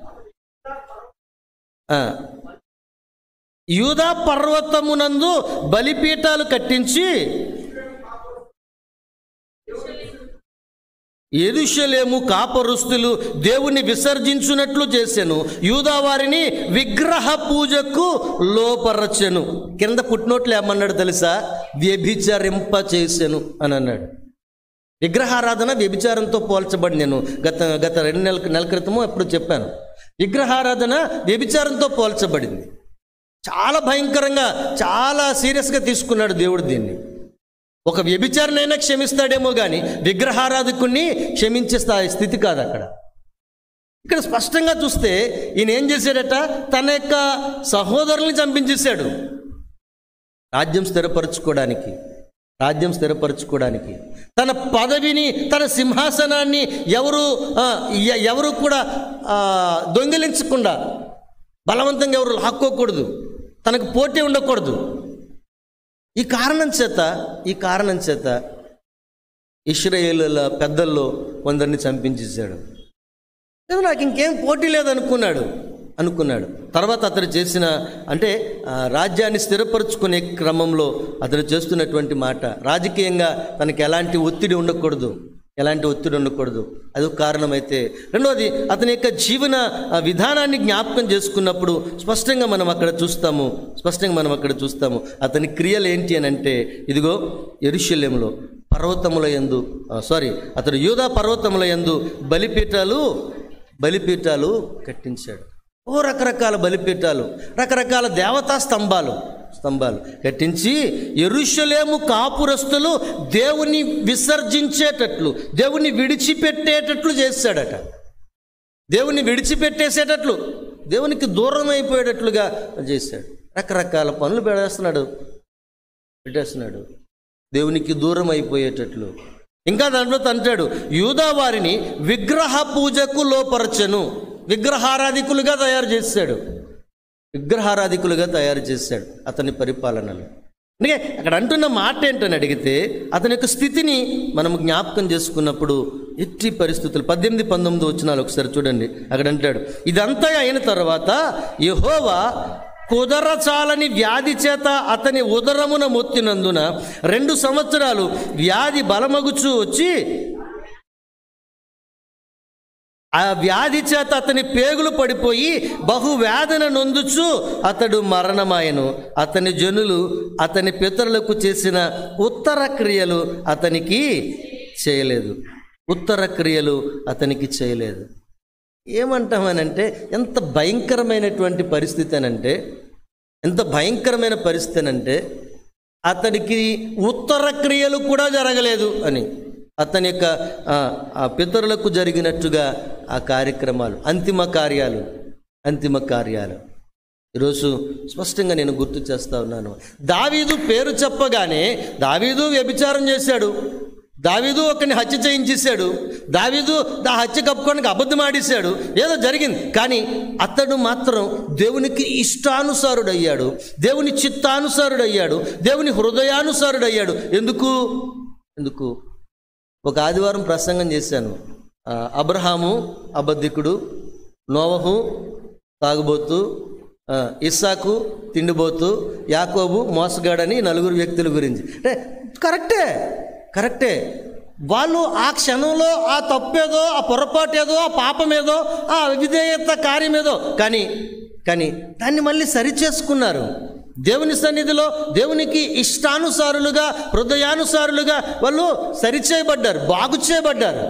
Speaker 1: ఆ. యూదా పర్వతమునందు బలిపీఠాలు కట్టించి ఎదుషలేము కాపరుస్తులు దేవుని విసర్జించున్నట్లు చేసెను యూదా వారిని విగ్రహ పూజకు లోపరచెను కింద పుట్టినోట్లు ఏమన్నాడు తెలుసా వ్యభిచరింప చేసెను అని అన్నాడు విగ్రహారాధన వ్యభిచారంతో పోల్చబడి నేను గత గత రెండు నెలల నెల క్రితము ఎప్పుడు చెప్పాను విగ్రహారాధన వ్యభిచారంతో పోల్చబడింది చాలా భయంకరంగా చాలా సీరియస్గా తీసుకున్నాడు దేవుడు దీన్ని ఒక వ్యభిచారినైనా క్షమిస్తాడేమో కానీ విగ్రహారాధకుణ్ణి క్షమించే స్థాయి స్థితి కాదు అక్కడ ఇక్కడ స్పష్టంగా చూస్తే ఈయన ఏం చేశాడట తన యొక్క సహోదరుల్ని చంపించేశాడు రాజ్యం స్థిరపరచుకోవడానికి రాజ్యం స్థిరపరచుకోవడానికి తన పదవిని తన సింహాసనాన్ని ఎవరు ఆ, ఎ- ఎవరు కూడా ఆ, దొంగిలించకుండా బలవంతంగా ఎవరు లాక్కోకూడదు తనకు పోటీ ఉండకూడదు ఈ కారణం చేత ఈ కారణం చేత ఇస్రాయేలుల పెద్దల్లో కొందరిని చంపించేశాడు లేదు నాకు ఇంకేం పోటీ లేదనుకున్నాడు అనుకున్నాడు తర్వాత అతడు చేసిన అంటే ఆ, రాజ్యాన్ని స్థిరపరచుకునే క్రమంలో అతడు చేస్తున్నటువంటి మాట రాజకీయంగా తనకి ఎలాంటి ఒత్తిడి ఉండకూడదు ఎలాంటి ఒత్తిడి ఉండకూడదు అది ఒక కారణమైతే రెండవది అతని యొక్క జీవన ఆ, విధానాన్ని జ్ఞాపకం చేసుకున్నప్పుడు స్పష్టంగా మనం అక్కడ చూస్తాము స్పష్టంగా మనం అక్కడ చూస్తాము అతని క్రియలు ఏంటి అని అంటే ఇదిగో ఎరుశల్యంలో పర్వతముల యందు సారీ అతడు యూదా పర్వతముల యందు బలిపీఠాలు బలిపీఠాలు కట్టించాడు ఓ రకరకాల బలిపీఠాలు రకరకాల దేవతా స్తంభాలు స్తంభాలు కట్టించి ఎరుషలేము కాపురస్తులు దేవుని విసర్జించేటట్లు దేవుని విడిచిపెట్టేటట్లు చేశాడట దేవుని విడిచిపెట్టేసేటట్లు దేవునికి దూరం అయిపోయేటట్లుగా చేశాడు రకరకాల పనులు పెడేస్తున్నాడు పెట్టేస్తున్నాడు దేవునికి దూరం అయిపోయేటట్లు ఇంకా దాంట్లో అంటాడు యూదా వారిని విగ్రహ పూజకు లోపరచను విగ్రహారాధికులుగా తయారు చేశాడు విగ్రహారాధికులుగా తయారు చేశాడు అతని పరిపాలనలో అందుకే అక్కడ అంటున్న మాట ఏంటని అడిగితే అతని యొక్క స్థితిని మనం జ్ఞాపకం చేసుకున్నప్పుడు ఎట్టి పరిస్థితులు పద్దెనిమిది పంతొమ్మిది వచ్చినాలు ఒకసారి చూడండి అక్కడ అంటాడు ఇదంతా అయిన తర్వాత యహోవా కుదరచాలని వ్యాధి చేత అతని ఉదరమున మొత్తినందున రెండు సంవత్సరాలు వ్యాధి బలమగుచూ వచ్చి ఆ వ్యాధి చేత అతని పేగులు పడిపోయి బహువేదన నొందుచు అతడు మరణమాయను అతని జనులు అతని పితరులకు చేసిన ఉత్తర క్రియలు అతనికి చేయలేదు ఉత్తర క్రియలు అతనికి చేయలేదు ఏమంటామనంటే ఎంత భయంకరమైనటువంటి పరిస్థితి అనంటే ఎంత భయంకరమైన పరిస్థితి అనంటే అతనికి ఉత్తర క్రియలు కూడా జరగలేదు అని అతని యొక్క ఆ, ఆ పితరులకు జరిగినట్టుగా ఆ కార్యక్రమాలు అంతిమ కార్యాలు అంతిమ కార్యాలు ఈరోజు స్పష్టంగా నేను గుర్తు చేస్తా ఉన్నాను దావీదు పేరు చెప్పగానే దావీదు వ్యభిచారం చేశాడు దావీదు ఒకరిని హత్య చేయించేశాడు దావీదు దా హత్య కప్పుకోవడానికి అబద్ధం ఆడేశాడు ఏదో జరిగింది కానీ అతడు మాత్రం దేవునికి ఇష్టానుసారుడయ్యాడు దేవుని చిత్తానుసారుడయ్యాడు దేవుని హృదయానుసారుడయ్యాడు ఎందుకు ఎందుకు ఒక ఆదివారం ప్రసంగం చేశాను ఆ, అబ్రహాము అబద్ధికుడు నోవహు తాగుబోతు ఆ, ఇస్సాకు తిండిబోతు యాకోబు మోసగాడని నలుగురు వ్యక్తుల గురించి అంటే కరెక్టే కరెక్టే వాళ్ళు ఆ క్షణంలో ఆ తప్పేదో ఆ పొరపాటు ఏదో ఆ పాపమేదో ఆ అవిధేయత కార్యమేదో కానీ కానీ దాన్ని మళ్ళీ సరిచేసుకున్నారు దేవుని సన్నిధిలో దేవునికి ఇష్టానుసారులుగా హృదయానుసారులుగా వాళ్ళు సరిచేయబడ్డారు బాగు చేయబడ్డారు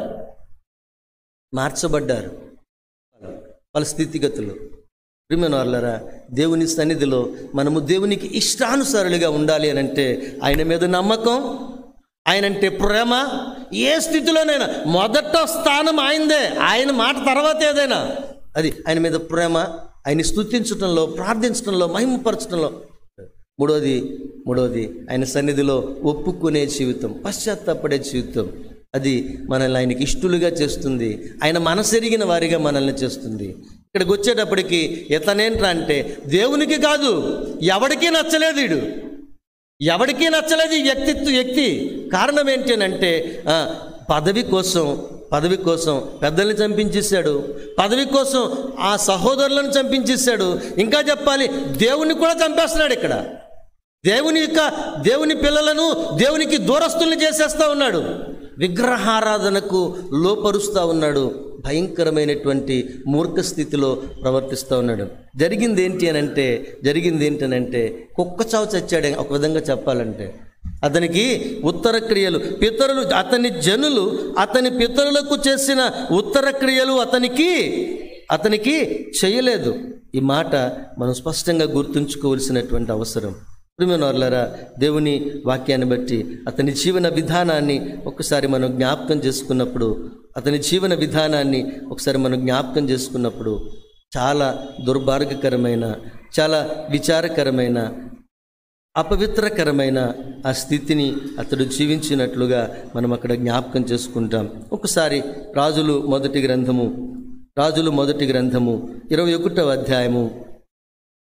Speaker 1: మార్చబడ్డారు వాళ్ళ స్థితిగతులు ప్రియమైన వాళ్ళరా దేవుని సన్నిధిలో మనము దేవునికి ఇష్టానుసారులుగా ఉండాలి అని అంటే ఆయన మీద నమ్మకం ఆయన అంటే ప్రేమ ఏ స్థితిలోనైనా మొదట స్థానం ఆయనదే ఆయన మాట తర్వాత ఏదైనా అది ఆయన మీద ప్రేమ ఆయన స్తుతించటంలో ప్రార్థించడంలో మహిమపరచడంలో మూడోది మూడోది ఆయన సన్నిధిలో ఒప్పుకునే జీవితం పశ్చాత్తాపడే జీవితం అది మనల్ని ఆయనకి ఇష్టలుగా చేస్తుంది ఆయన మనసెరిగిన వారిగా మనల్ని చేస్తుంది ఇక్కడికి వచ్చేటప్పటికి ఇతనేంట్రా అంటే దేవునికి కాదు ఎవడికి నచ్చలేదు వీడు ఎవడికి నచ్చలేదు ఈ వ్యక్తిత్వ వ్యక్తి కారణం ఏంటి అని అంటే ఆ, పదవి కోసం పదవి కోసం పెద్దల్ని చంపించేశాడు పదవి కోసం ఆ సహోదరులను చంపించేశాడు ఇంకా చెప్పాలి దేవుని కూడా చంపేస్తున్నాడు ఇక్కడ దేవుని యొక్క దేవుని పిల్లలను దేవునికి దూరస్తుల్ని చేసేస్తా ఉన్నాడు విగ్రహారాధనకు లోపరుస్తూ ఉన్నాడు భయంకరమైనటువంటి మూర్ఖ స్థితిలో ప్రవర్తిస్తూ ఉన్నాడు జరిగింది ఏంటి అని అంటే జరిగింది ఏంటి అని అంటే కుక్క చావు చచ్చాడు ఒక విధంగా చెప్పాలంటే అతనికి ఉత్తర క్రియలు పితరులు అతని జనులు అతని పితరులకు చేసిన ఉత్తర క్రియలు అతనికి అతనికి చేయలేదు ఈ మాట మనం స్పష్టంగా గుర్తుంచుకోవలసినటువంటి అవసరం ప్రియమైన వాళ్ళారా దేవుని వాక్యాన్ని బట్టి అతని జీవన విధానాన్ని ఒకసారి మనం జ్ఞాపకం చేసుకున్నప్పుడు అతని జీవన విధానాన్ని ఒకసారి మనం జ్ఞాపకం చేసుకున్నప్పుడు చాలా దుర్భాగ్యకరమైన చాలా విచారకరమైన అపవిత్రకరమైన ఆ స్థితిని అతడు జీవించినట్లుగా మనం అక్కడ జ్ఞాపకం చేసుకుంటాం ఒకసారి రాజులు మొదటి గ్రంథము రాజులు మొదటి గ్రంథము ఇరవై ఒకటవ అధ్యాయము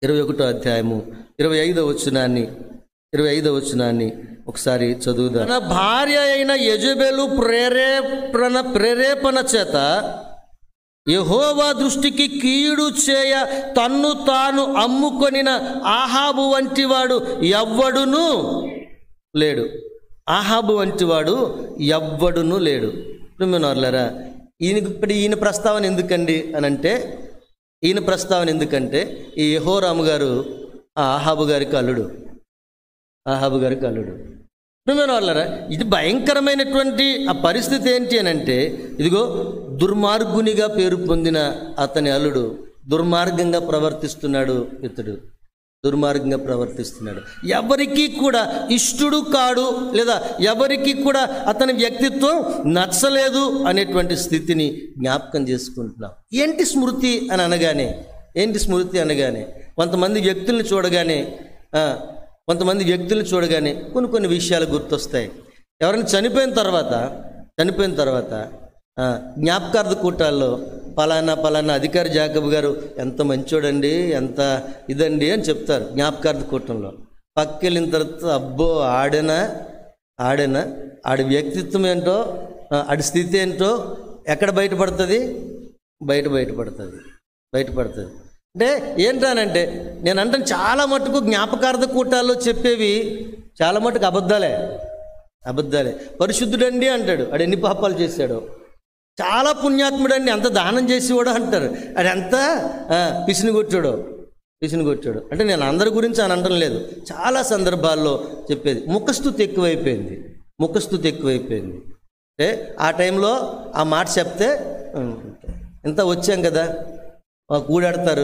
Speaker 1: ఇరవై ఒకటో అధ్యాయము ఇరవై ఐదో వచనాన్ని ఇరవై ఐదో వచనాన్ని ఒకసారి చదువుదాం తన భార్య అయిన యజబెలు ప్రేరేపణ ప్రేరేపణ చేత యహోవా దృష్టికి కీడు చేయ తన్ను తాను అమ్ముకొనిన ఆహాబు వంటివాడు ఎవ్వడును లేడు ఆహాబు వంటివాడు ఎవ్వడును లేడు ప్రిమినర్లరా ఈయన ఇప్పుడు ఈయన ప్రస్తావన ఎందుకండి అని అంటే ఈయన ప్రస్తావన ఎందుకంటే ఈ యహోరాము గారు ఆ ఆహాబు గారికి అల్లుడు ఆహాబు గారికి అల్లుడు ప్రియమైన వాళ్ళరా ఇది భయంకరమైనటువంటి ఆ పరిస్థితి ఏంటి అని అంటే ఇదిగో దుర్మార్గునిగా పేరు పొందిన అతని అల్లుడు దుర్మార్గంగా ప్రవర్తిస్తున్నాడు ఇతడు దుర్మార్గంగా ప్రవర్తిస్తున్నాడు ఎవరికి కూడా ఇష్టుడు కాడు లేదా ఎవరికి కూడా అతని వ్యక్తిత్వం నచ్చలేదు అనేటువంటి స్థితిని జ్ఞాపకం చేసుకుంటున్నాం ఏంటి స్మృతి అని అనగానే ఏంటి స్మృతి అనగానే కొంతమంది వ్యక్తుల్ని చూడగానే ఆ, కొంతమంది వ్యక్తులను చూడగానే కొన్ని కొన్ని విషయాలు గుర్తొస్తాయి ఎవరైనా చనిపోయిన తర్వాత చనిపోయిన తర్వాత ఆ, జ్ఞాపకార్థ కూటాల్లో పలానా పలానా అధికారి జాకబ్ గారు ఎంత మంచోడండి ఎంత ఇదండి అని చెప్తారు జ్ఞాపకార్థ కూటంలో పక్కెళ్ళిన తర్వాత అబ్బో ఆడేనా ఆడేనా ఆడి వ్యక్తిత్వం ఏంటో ఆ, ఆడి స్థితి ఏంటో ఎక్కడ బయటపడుతుంది బయట బయటపడుతుంది బయటపడుతుంది అంటే ఏంటానంటే నేను అంటాను చాలా మటుకు జ్ఞాపకార్థ కూటాల్లో చెప్పేవి చాలా మటుకు అబద్ధాలే అబద్ధాలే పరిశుద్ధుడండి అంటాడు ఆడు ఎన్ని పాపాలు చేశాడో చాలా పుణ్యాత్ముడండి అంత దానం చేసేవాడు అంటారు అది ఎంత పిసిని కొట్టాడు పిసిని కొట్టాడు అంటే నేను అందరి గురించి అని అనడం లేదు చాలా సందర్భాల్లో చెప్పేది ముఖస్థుతి ఎక్కువైపోయింది ముఖస్థుతి ఎక్కువైపోయింది అంటే ఆ టైంలో ఆ మాట చెప్తే "ఉమ్, ఇంత వచ్చాం కదా ఆ కూడాడతారు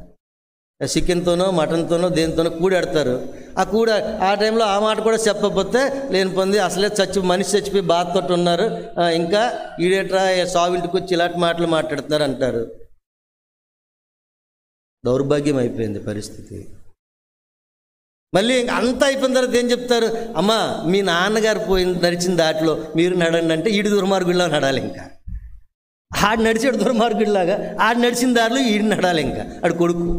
Speaker 1: చికెన్తోనో మటన్తోనో దేనితోనో కూడాడతారు ఆ కూడ ఆ టైంలో ఆ మాట కూడా చెప్పకపోతే లేని పొంది అసలే చచ్చి మనిషి చచ్చిపోయి బాధతోటి ఉన్నారు ఆ, ఇంకా ఈడేట్రా సావింటికి వచ్చి ఇలాంటి మాటలు మాట్లాడుతున్నారు అంటారు దౌర్భాగ్యం అయిపోయింది పరిస్థితి మళ్ళీ ఇంక అంతా అయిపోయిన తర్వాత ఏం చెప్తారు అమ్మా మీ నాన్నగారు పోయిన నడిచిన దాటిలో మీరు నడండి అంటే ఈడు దుర్మార్గుడిలా నడాలి ఇంకా ఆడు నడిచాడు దుర్మార్గుడిలాగా ఆడు నడిచిన దారిలో ఈడు నడాలి ఇంకా ఆడు కొడుకు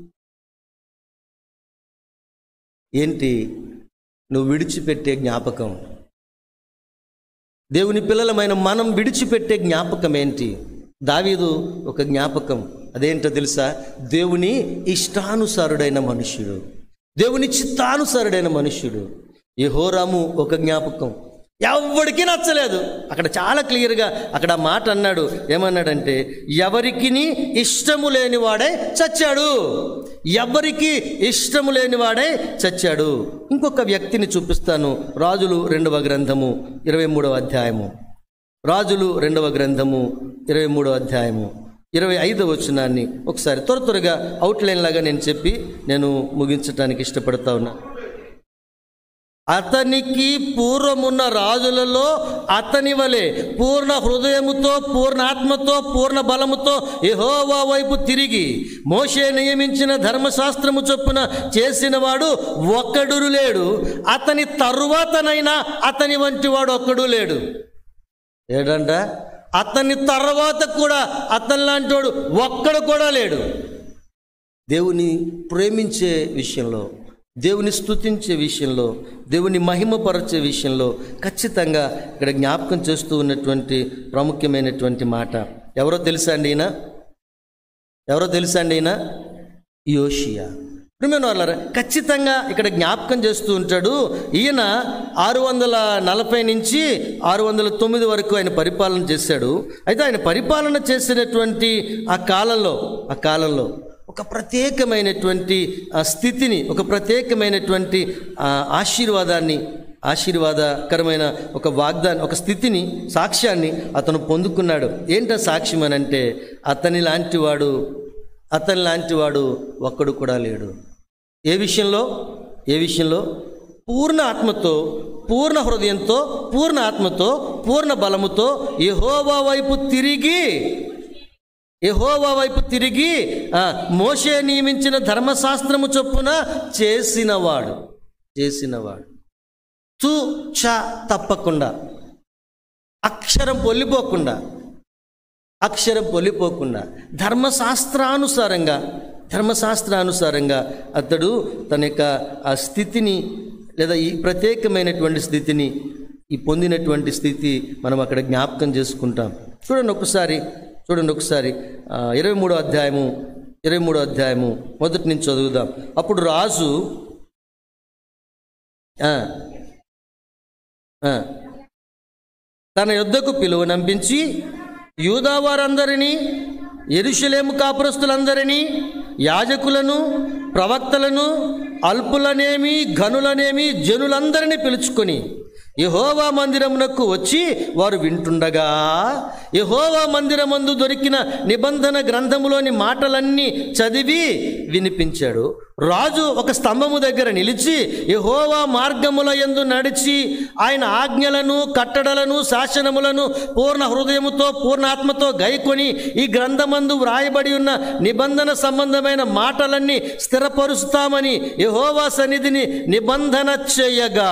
Speaker 1: ఏంటి నువ్వు విడిచిపెట్టే జ్ఞాపకం దేవుని పిల్లలమైన మనం విడిచిపెట్టే జ్ఞాపకం ఏంటి దావీదు ఒక జ్ఞాపకం అదేంటో తెలుసా దేవుని ఇష్టానుసారుడైన మనుష్యుడు దేవుని చిత్తానుసారుడైన మనుష్యుడు యెహోరాము ఒక జ్ఞాపకం ఎవరికి నచ్చలేదు అక్కడ చాలా క్లియర్గా అక్కడ ఆ మాట అన్నాడు ఏమన్నాడంటే ఎవరికి ఇష్టము లేనివాడే చచ్చాడు ఎవరికి ఇష్టము లేనివాడే చచ్చాడు ఇంకొక వ్యక్తిని చూపిస్తాను రాజులు రెండవ గ్రంథము ఇరవై మూడవ అధ్యాయము రాజులు రెండవ గ్రంథము ఇరవై మూడవ అధ్యాయము ఇరవై ఐదవ వచనాన్ని ఒకసారి త్వర త్వరగా అవుట్లైన్ లాగా నేను చెప్పి నేను ముగించడానికి ఇష్టపడతా ఉన్నా అతనికి పూర్వమున్న రాజులలో అతని వలె పూర్ణ హృదయముతో పూర్ణ ఆత్మతో పూర్ణ బలముతో యెహోవా వైపు తిరిగి మోషే నియమించిన ధర్మశాస్త్రము చొప్పున చేసినవాడు ఒక్కడు లేడు అతని తరువాతనైనా అతని వంటి వాడు ఒక్కడు లేడు ఏడంట అతని తర్వాత కూడా అతని లాంటి వాడు ఒక్కడు కూడా లేడు దేవుని ప్రేమించే విషయంలో దేవుని స్తుతించే విషయంలో దేవుని మహిమపరచే విషయంలో ఖచ్చితంగా ఇక్కడ జ్ఞాపకం చేస్తూ ఉన్నటువంటి ప్రాముఖ్యమైనటువంటి మాట ఎవరో తెలుసా అండి ఈయన ఎవరో తెలుసా అండి ఈయన యోషియా ప్రియమైన వాళ్ళారా ఖచ్చితంగా ఇక్కడ జ్ఞాపకం చేస్తూ ఉంటాడు ఈయన ఆరు వందల నలభై నుంచి ఆరు వందల తొమ్మిది వరకు ఆయన పరిపాలన చేశాడు అయితే ఆయన పరిపాలన చేసినటువంటి ఆ కాలంలో ఆ కాలంలో ఒక ప్రత్యేకమైనటువంటి ఆ స్థితిని ఒక ప్రత్యేకమైనటువంటి ఆ ఆశీర్వాదాన్ని ఆశీర్వాదకరమైన ఒక వాగ్దాన్ని ఒక స్థితిని సాక్ష్యాన్ని అతను పొందుకున్నాడు ఏంటో సాక్ష్యం అని అంటే అతని లాంటివాడు అతని లాంటివాడు ఒక్కడు కూడా లేడు ఏ విషయంలో ఏ విషయంలో పూర్ణ ఆత్మతో పూర్ణ హృదయంతో పూర్ణ ఆత్మతో పూర్ణ బలముతో యెహోవా వైపు తిరిగి యెహోవా వైపు తిరిగి ఆ, మోషే నియమించిన ధర్మశాస్త్రము చొప్పున చేసినవాడు చేసినవాడు తు చ తప్పకుండా అక్షరం పొల్లిపోకుండా అక్షరం పొల్లిపోకుండా ధర్మశాస్త్రానుసారంగా ధర్మశాస్త్రానుసారంగా అతడు తన యొక్క ఆ స్థితిని లేదా ఈ ప్రత్యేకమైనటువంటి స్థితిని ఈ పొందినటువంటి స్థితి మనం అక్కడ జ్ఞాపకం చేసుకుంటాం చూడండి ఒకసారి చూడండి ఒకసారి ఆ, ఇరవై మూడో అధ్యాయము ఇరవై మూడో అధ్యాయము మొదటి నుంచి చదువుదాం అప్పుడు రాజు ఆ, ఆ, తన యుద్ధకు పిలువనంపించి యూదా వారందరినీ ఎరుషలేము కాపురస్తులందరినీ యాజకులను ప్రవక్తలను అల్పులనేమి ఘనులనేమి జనులందరినీ పిలుచుకొని యహోవా మందిరమునకు వచ్చి వారు వింటుండగా యహోవా మందిరమందు దొరికిన నిబంధన గ్రంథములోని మాటలన్నీ చదివి వినిపించాడు రాజు ఒక స్తంభము దగ్గర నిలిచి యహోవా మార్గముల యందు నడిచి ఆయన ఆజ్ఞలను కట్టడలను శాసనములను పూర్ణ హృదయముతో పూర్ణాత్మతో గైకొని ఈ గ్రంథమందు వ్రాయబడి ఉన్న నిబంధన సంబంధమైన మాటలన్నీ స్థిరపరుస్తామని యహోవా సన్నిధిని నిబంధన చేయగా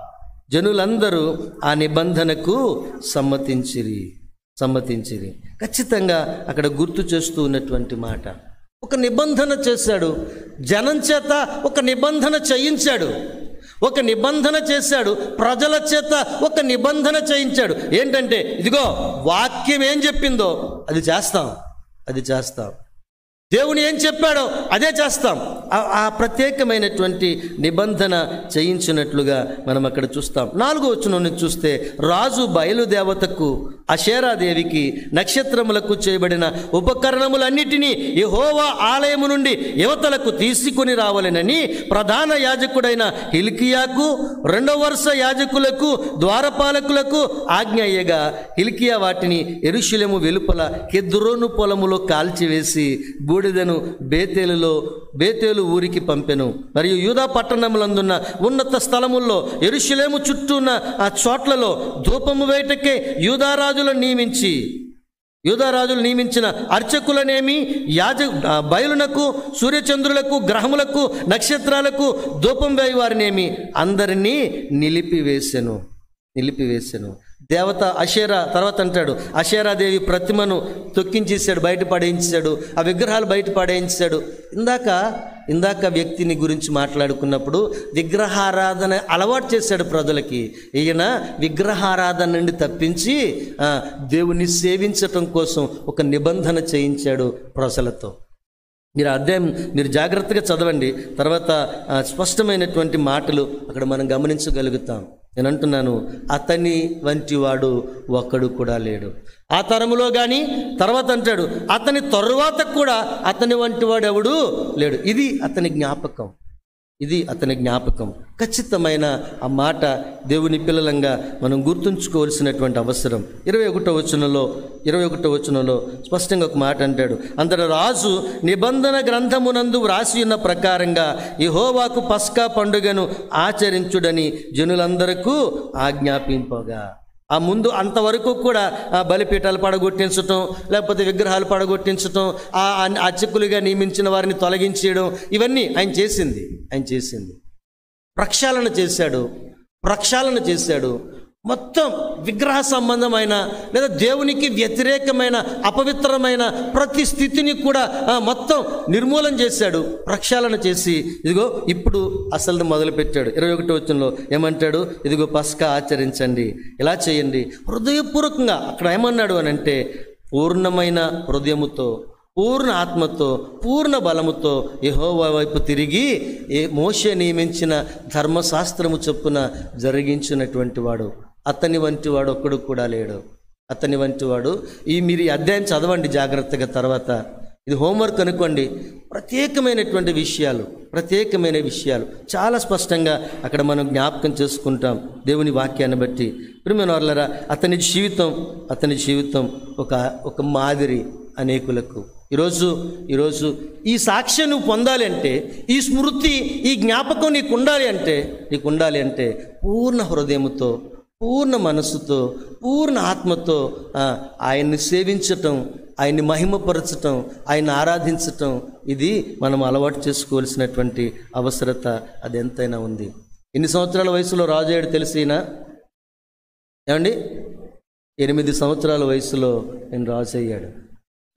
Speaker 1: జనులందరూ ఆ నిబంధనకు సమ్మతించిరి సమ్మతించిరి ఖచ్చితంగా అక్కడ గుర్తు చేస్తూ ఉన్నటువంటి మాట ఒక నిబంధన చేశాడు జనం చేత ఒక నిబంధన చేయించాడు ఒక నిబంధన చేశాడు ప్రజల చేత ఒక నిబంధన చేయించాడు ఏంటంటే ఇదిగో వాక్యం ఏం చెప్పిందో అది చేస్తాం అది చేస్తాం దేవుని ఏం చెప్పాడో అదే చేస్తాం ఆ- ఆ ప్రత్యేకమైనటువంటి నిబంధన చేయించినట్లుగా మనం అక్కడ చూస్తాం నాలుగో వచ్చిన నుంచి చూస్తే రాజు బయలుదేవతకు అషేరాదేవికి నక్షత్రములకు చేయబడిన ఉపకరణములన్నిటినీ యెహోవా ఆలయము నుండి యువతలకు తీసుకొని రావాలనని ప్రధాన యాజకుడైన హిల్కియాకు రెండవ వరుస యాజకులకు ద్వారపాలకులకు ఆజ్ఞ అయ్యగా హిల్కియా వాటిని ఎరుషులెము వెలుపల కెద్రోను పొలములో కాల్చివేసి బూడిదను బేతేలులో బేతేలు ఊరికి పంపెను మరియు యూదా పట్టణములందున్న ఉన్నత స్థలముల్లో ఎరుషులేము చుట్టూ ఉన్న ఆ చోట్లలో ధూపము వేటకే యూదారాజులను నియమించి యూదారాజులు నియమించిన అర్చకులనేమి యాజ ఆ, బయలునకు సూర్యచంద్రులకు గ్రహములకు నక్షత్రాలకు ధూపం వేయి వారినేమి అందరినీ నిలిపివేసెను నిలిపివేసెను దేవత అషేరా తర్వాత అంటాడు అషేరాదేవి ప్రతిమను తొక్కించేసాడు బయట పడేయించాడు ఆ విగ్రహాలు బయట పడేయించాడు ఇందాక ఇందాక వ్యక్తిని గురించి మాట్లాడుకున్నప్పుడు విగ్రహారాధన అలవాటు చేశాడు ప్రజలకి ఈయన విగ్రహారాధన నుండి తప్పించి ఆ, దేవుణ్ణి సేవించటం కోసం ఒక నిబంధన చేయించాడు ప్రజలతో మీరు అధ్యాయం మీరు జాగ్రత్తగా చదవండి తర్వాత ఆ, స్పష్టమైనటువంటి మాటలు అక్కడ మనం గమనించగలుగుతాం నేను అంటున్నాను అతని వంటి వాడు ఒక్కడు కూడా లేడు ఆ తరములో కానీ తర్వాత అంటాడు అతని తరువాత కూడా అతని వంటి వాడు ఎవడు లేడు ఇది అతని జ్ఞాపకం ఇది అతని జ్ఞాపకం ఖచ్చితమైన ఆ మాట దేవుని పిల్లలంగా మనం గుర్తుంచుకోవాల్సినటువంటి అవసరం ఇరవై ఒకటో వచనంలో ఇరవై ఒకటో వచనంలో స్పష్టంగా ఒక మాట అంటాడు అంతట రాజు నిబంధన గ్రంథమునందు వ్రాసి ఉన్న ప్రకారంగా యెహోవాకు పస్కా పండుగను ఆచరించుడని జనులందరకు ఆజ్ఞాపింపగా ఆ ముందు అంతవరకు కూడా ఆ బలిపీఠాలు పడగొట్టించటం లేకపోతే విగ్రహాలు పడగొట్టించటం ఆ ఆ అర్చకులుగా నియమించిన వారిని తొలగించేయడం ఇవన్నీ ఆయన చేసింది ఆయన చేసింది ప్రక్షాళన చేశాడు ప్రక్షాళన చేశాడు మొత్తం విగ్రహ సంబంధమైన లేదా దేవునికి వ్యతిరేకమైన అపవిత్రమైన ప్రతి స్థితిని కూడా ఆ, మొత్తం నిర్మూలన చేశాడు ప్రక్షాళన చేసి ఇదిగో ఇప్పుడు అసలు మొదలుపెట్టాడు ఇరవై ఒకటి వచ్చంలో ఏమంటాడు ఇదిగో పస్కా ఆచరించండి ఇలా చేయండి హృదయపూర్వకంగా అక్కడ ఏమన్నాడు అని అంటే పూర్ణమైన హృదయముతో పూర్ణ ఆత్మతో పూర్ణ బలముతో యెహోవా వైపు తిరిగి ఏ మోషే నియమించిన ధర్మశాస్త్రము చొప్పున జరిగించినటువంటి వాడు అతని వంటి వాడు ఒక్కడు కూడా లేడు అతని వంటి వాడు ఈ మీరు ఈ అధ్యాయం చదవండి జాగ్రత్తగా తర్వాత ఇది హోంవర్క్ అనుకోండి ప్రత్యేకమైనటువంటి విషయాలు ప్రత్యేకమైన విషయాలు చాలా స్పష్టంగా అక్కడ మనం జ్ఞాపకం చేసుకుంటాం దేవుని వాక్యాన్ని బట్టి ప్రియమైన వాళ్ళరా అతని జీవితం అతని జీవితం ఒక ఒక మాదిరి అనేకులకు ఈరోజు ఈరోజు ఈ సాక్ష్యం నువ్వు పొందాలి అంటే ఈ స్మృతి ఈ జ్ఞాపకం నీకు ఉండాలి అంటే నీకు ఉండాలి అంటే పూర్ణ హృదయముతో పూర్ణ మనస్సుతో పూర్ణ ఆత్మతో ఆ, ఆయన్ని సేవించటం ఆయన్ని మహిమపరచటం ఆయన్ని ఆరాధించటం ఇది మనం అలవాటు చేసుకోవాల్సినటువంటి అవసరత అది ఎంతైనా ఉంది ఎన్ని సంవత్సరాల వయసులో రాజయ్యాడు తెలిసినా ఏమండి ఎనిమిది సంవత్సరాల వయసులో నేను రాజు అయ్యాడు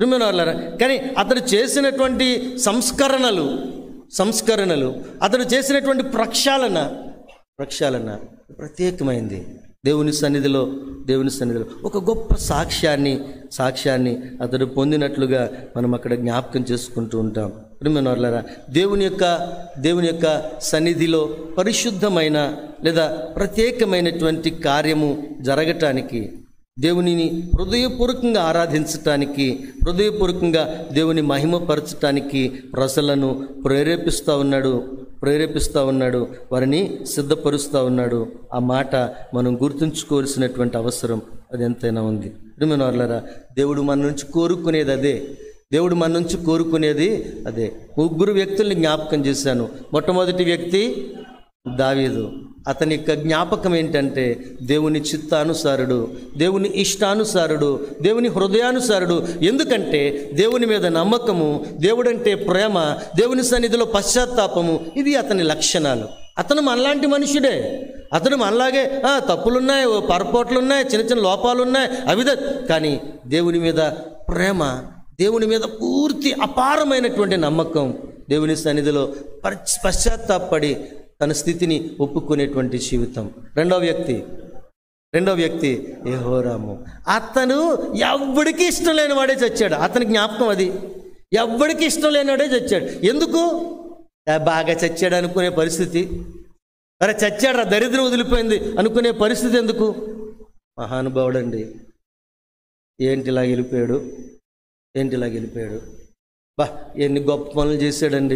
Speaker 1: ప్రిమినర్లరా కానీ అతడు చేసినటువంటి సంస్కరణలు సంస్కరణలు అతడు చేసినటువంటి ప్రక్షాళన ప్రక్షాళన ప్రత్యేకమైంది దేవుని సన్నిధిలో దేవుని సన్నిధిలో ఒక గొప్ప సాక్ష్యాన్ని సాక్ష్యాన్ని అతడు పొందినట్లుగా మనం అక్కడ జ్ఞాపకం చేసుకుంటూ ఉంటాం ప్రిమినర్లరా దేవుని యొక్క దేవుని యొక్క సన్నిధిలో పరిశుద్ధమైన లేదా ప్రత్యేకమైనటువంటి కార్యము జరగటానికి దేవునిని హృదయపూర్వకంగా ఆరాధించటానికి హృదయపూర్వకంగా దేవుని మహిమపరచటానికి ప్రజలను ప్రేరేపిస్తూ ఉన్నాడు ప్రేరేపిస్తూ ఉన్నాడు వారిని సిద్ధపరుస్తూ ఉన్నాడు ఆ మాట మనం గుర్తుంచుకోవాల్సినటువంటి అవసరం అది ఎంతైనా ఉంది ప్రిమినోర్లరా దేవుడు మన నుంచి కోరుకునేది అదే దేవుడు మన నుంచి కోరుకునేది అదే ముగ్గురు వ్యక్తుల్ని జ్ఞాపకం చేశాను మొట్టమొదటి వ్యక్తి దావీదు అతని యొక్క జ్ఞాపకం ఏంటంటే దేవుని చిత్తానుసారుడు దేవుని ఇష్టానుసారుడు దేవుని హృదయానుసారుడు ఎందుకంటే దేవుని మీద నమ్మకము దేవుడంటే ప్రేమ దేవుని సన్నిధిలో పశ్చాత్తాపము ఇది అతని లక్షణాలు అతను మనలాంటి మనుషుడే అతను మనలాగే "ఆ, తప్పులున్నాయి ఓ పొరపాట్లున్నాయి చిన్న చిన్న లోపాలున్నాయి అవిద కానీ దేవుని మీద ప్రేమ దేవుని మీద పూర్తి అపారమైనటువంటి నమ్మకం దేవుని సన్నిధిలో పశ్చ- పశ్చాత్తాపడి తన స్థితిని ఒప్పుకునేటువంటి జీవితం రెండవ వ్యక్తి రెండవ వ్యక్తి యెహోరాము అతను ఎవ్వడికి ఇష్టం లేని వాడే చచ్చాడు అతని జ్ఞాపకం అది ఎవ్వడికి ఇష్టం లేనివాడే చచ్చాడు ఎందుకు "ఆ, బాగా చచ్చాడు అనుకునే పరిస్థితి అరే చచ్చాడు రా దరిద్రం వదిలిపోయింది అనుకునే పరిస్థితి ఎందుకు మహానుభావుడండి ఏంటి ఇలా వెళ్ళిపోయాడు ఏంటి ఇలా వెళ్ళిపోయాడు బా ఎన్ని గొప్ప పనులు చేశాడండి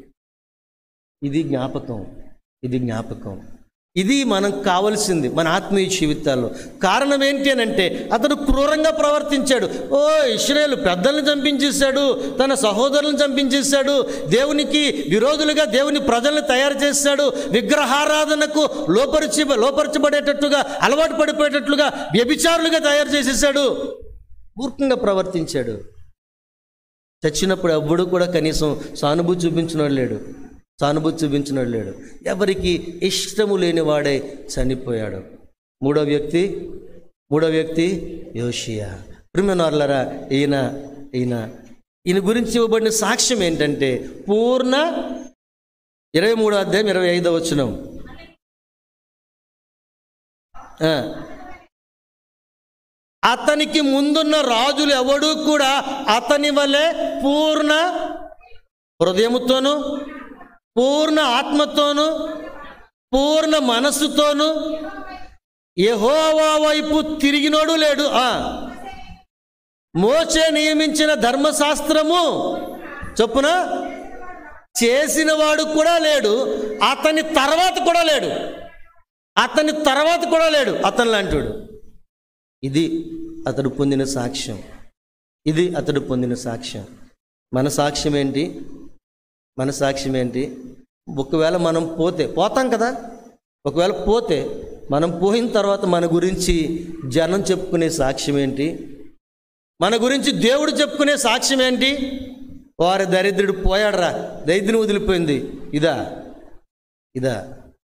Speaker 1: ఇది జ్ఞాపకం ఇది జ్ఞాపకం ఇది మనం కావలసింది మన ఆత్మీయ జీవితాల్లో కారణం ఏంటి అని అంటే అతడు క్రూరంగా ప్రవర్తించాడు ఓ ఇస్రాయేల్ పెద్దల్ని చంపించేశాడు తన సహోదరులను చంపించేశాడు దేవునికి విరోధులుగా దేవుని ప్రజల్ని తయారు చేశాడు విగ్రహారాధనకు లోపరిచి లోపరచబడేటట్టుగా అలవాటు పడిపోయేటట్లుగా వ్యభిచారులుగా తయారు చేసేసాడు మూర్ఖంగా ప్రవర్తించాడు చచ్చినప్పుడు ఎవ్వడు కూడా కనీసం సానుభూతి చూపించినోడు లేడు సానుభూతి చూపించినోడు లేడు ఎవరికి ఇష్టము లేనివాడే చనిపోయాడు మూడో వ్యక్తి మూడో వ్యక్తి యోషియా ప్రిమినార్లరా ఈయన ఈయన ఈయన గురించి ఇవ్వబడిన సాక్ష్యం ఏంటంటే పూర్ణ ఇరవై మూడో అధ్యాయం ఇరవై ఐదో వచ్చినాం అతనికి ముందున్న రాజులు ఎవడూ కూడా అతని వలె పూర్ణ హృదయముతోను పూర్ణ ఆత్మతోను పూర్ణ మనస్సుతోను యెహోవా వైపు తిరిగినోడు లేడు ఆ మోసే నియమించిన ధర్మశాస్త్రము చొప్పున చేసిన వాడు కూడా లేడు అతని తర్వాత కూడా లేడు అతని తర్వాత కూడా లేడు అతని లాంటివాడు ఇది అతడు పొందిన సాక్ష్యం ఇది అతడు పొందిన సాక్ష్యం మన సాక్ష్యం ఏంటి మన సాక్ష్యం ఏంటి ఒకవేళ మనం పోతే పోతాం కదా ఒకవేళ పోతే మనం పోయిన తర్వాత మన గురించి జనం చెప్పుకునే సాక్ష్యం ఏంటి మన గురించి దేవుడు చెప్పుకునే సాక్ష్యం ఏంటి వారి దరిద్రుడు పోయాడరా దరిద్రం వదిలిపోయింది ఇదా ఇదా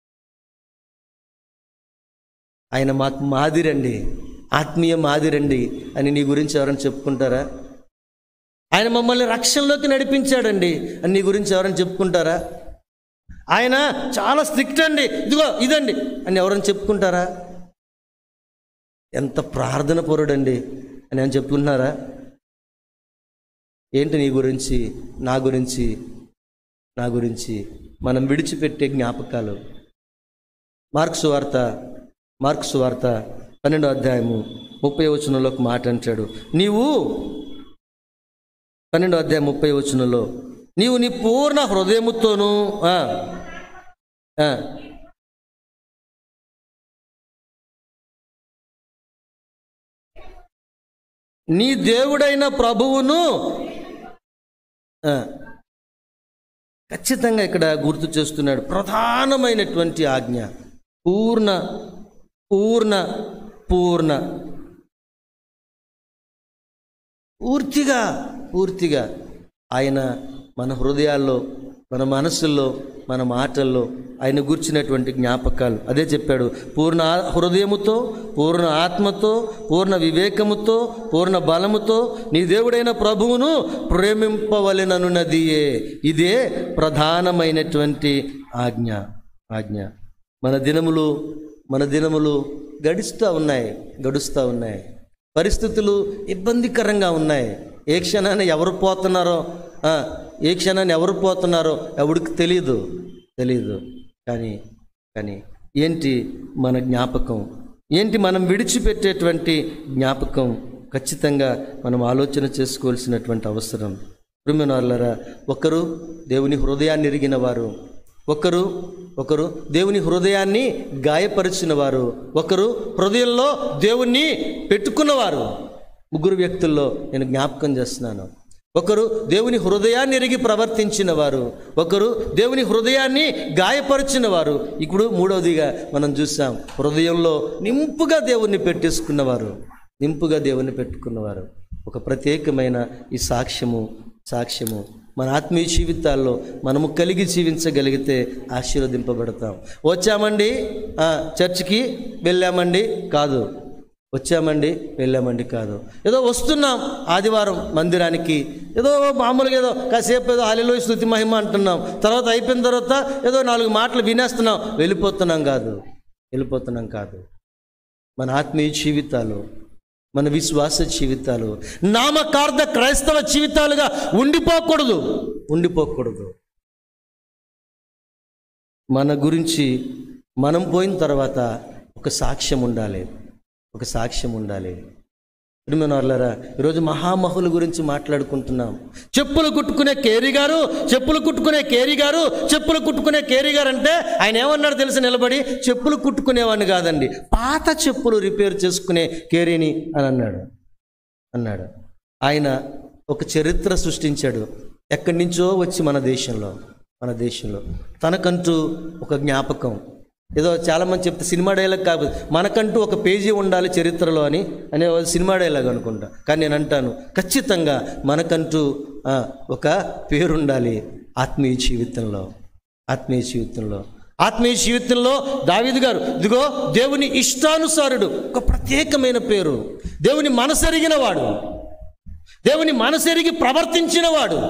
Speaker 1: ఆయన మాకు మాదిరండి ఆత్మీయ మాదిరండి అని నీ గురించి ఎవరైనా చెప్పుకుంటారా ఆయన మమ్మల్ని రక్షణలోకి నడిపించాడండి అని నీ గురించి ఎవరైనా చెప్పుకుంటారా ఆయన చాలా స్ట్రిక్ట్ అండి ఇదిగో ఇదండి అని ఎవరైనా చెప్పుకుంటారా ఎంత ప్రార్థన పొరుడండి అని అని చెప్పుకుంటున్నారా ఏంటి నీ గురించి నా గురించి నా గురించి మనం విడిచిపెట్టే జ్ఞాపకాలు మార్క్స్ వార్త మార్క్స్ వార్త పన్నెండో అధ్యాయము ముప్పై వచనంలో ఒక మాట అంటాడు నీవు పన్నెండో అధ్యాయం ముప్పై వచనంలో నీవు నీ పూర్ణ హృదయముతోనూ ఆ, ఆ, నీ దేవుడైన ప్రభువును ఆ, ఖచ్చితంగా ఇక్కడ గుర్తు చేస్తున్నాడు ప్రధానమైనటువంటి ఆజ్ఞ పూర్ణ పూర్ణ పూర్ణ పూర్తిగా పూర్తిగా ఆయన మన హృదయాల్లో మన మనసుల్లో మన మాటల్లో ఆయన గుర్చినటువంటి జ్ఞాపకాలు అదే చెప్పాడు పూర్ణ ఆ- హృదయముతో పూర్ణ ఆత్మతో పూర్ణ వివేకముతో పూర్ణ బలముతో నీ దేవుడైన ప్రభువును ప్రేమింపవలెననున్నదియే ఇదే ప్రధానమైనటువంటి ఆజ్ఞ ఆజ్ఞ మన దినములు మన దినములు గడుస్తూ ఉన్నాయి గడుస్తూ ఉన్నాయి పరిస్థితులు ఇబ్బందికరంగా ఉన్నాయి ఏ క్షణాన్ని ఎవరు పోతున్నారో ఆ, ఏ క్షణాన్ని ఎవరు పోతున్నారో ఎవడికి తెలియదు తెలియదు కానీ కానీ ఏంటి మన జ్ఞాపకం ఏంటి మనం విడిచిపెట్టేటువంటి జ్ఞాపకం ఖచ్చితంగా మనం ఆలోచన చేసుకోవాల్సినటువంటి అవసరం ప్రిమినార్లరా ఒకరు దేవుని హృదయాన్ని ఎరిగిన వారు ఒకరు ఒకరు దేవుని హృదయాన్ని గాయపరిచిన వారు ఒకరు హృదయంలో దేవుణ్ణి పెట్టుకున్నవారు ముగ్గురు వ్యక్తుల్లో నేను జ్ఞాపకం చేస్తున్నాను ఒకరు దేవుని హృదయాన్ని ఎరిగి ప్రవర్తించిన వారు ఒకరు దేవుని హృదయాన్ని గాయపరిచిన వారు ఇప్పుడు మూడవదిగా మనం చూసాం హృదయంలో నింపుగా దేవుణ్ణి పెట్టేసుకున్నవారు నింపుగా దేవుణ్ణి పెట్టుకున్నవారు ఒక ప్రత్యేకమైన ఈ సాక్ష్యము సాక్ష్యము మన ఆత్మీయ జీవితాల్లో మనము కలిగి జీవించగలిగితే ఆశీర్వదింపబడతాం వచ్చామండి ఆ, చర్చికి వెళ్ళామండి కాదు వచ్చామండి వెళ్ళామండి కాదు ఏదో వస్తున్నాం ఆదివారం మందిరానికి ఏదో మామూలుగా ఏదో కాసేపు ఏదో హాలిలో స్థుతి మహిమ అంటున్నాం తర్వాత అయిపోయిన తర్వాత ఏదో నాలుగు మాటలు వినేస్తున్నాం వెళ్ళిపోతున్నాం కాదు వెళ్ళిపోతున్నాం కాదు మన ఆత్మీయ జీవితాలు మన విశ్వాస జీవితాలు నామకార్థ క్రైస్తవ జీవితాలుగా ఉండిపోకూడదు ఉండిపోకూడదు మన గురించి మనం పోయిన తర్వాత ఒక సాక్ష్యం ఉండాలి ఒక సాక్ష్యం ఉండాలి ప్రిమినార్లరా ఈరోజు మహామహుల గురించి మాట్లాడుకుంటున్నాం చెప్పులు కుట్టుకునే కేరీ గారు చెప్పులు కుట్టుకునే కేరీ గారు చెప్పులు కుట్టుకునే కేరీ గారు అంటే ఆయన ఏమన్నాడు తెలిసి నిలబడి చెప్పులు కుట్టుకునేవాడిని కాదండి పాత చెప్పులు రిపేర్ చేసుకునే కేరీని అని అన్నాడు అన్నాడు ఆయన ఒక చరిత్ర సృష్టించాడు ఎక్కడి నుంచో వచ్చి మన దేశంలో మన దేశంలో తనకంటూ ఒక జ్ఞాపకం ఏదో చాలామంది చెప్తే సినిమా డైలాగ్ కాదు మనకంటూ ఒక పేజీ ఉండాలి చరిత్రలో అని అనే సినిమా డైలాగ్ అనుకుంటా కానీ నేను అంటాను ఖచ్చితంగా మనకంటూ ఆ, ఒక పేరు ఉండాలి ఆత్మీయ జీవితంలో ఆత్మీయ జీవితంలో ఆత్మీయ జీవితంలో దావీదు గారు ఇదిగో దేవుని ఇష్టానుసారుడు ఒక ప్రత్యేకమైన పేరు దేవుని మనసెరిగిన వాడు దేవుని మనసెరిగి ప్రవర్తించినవాడు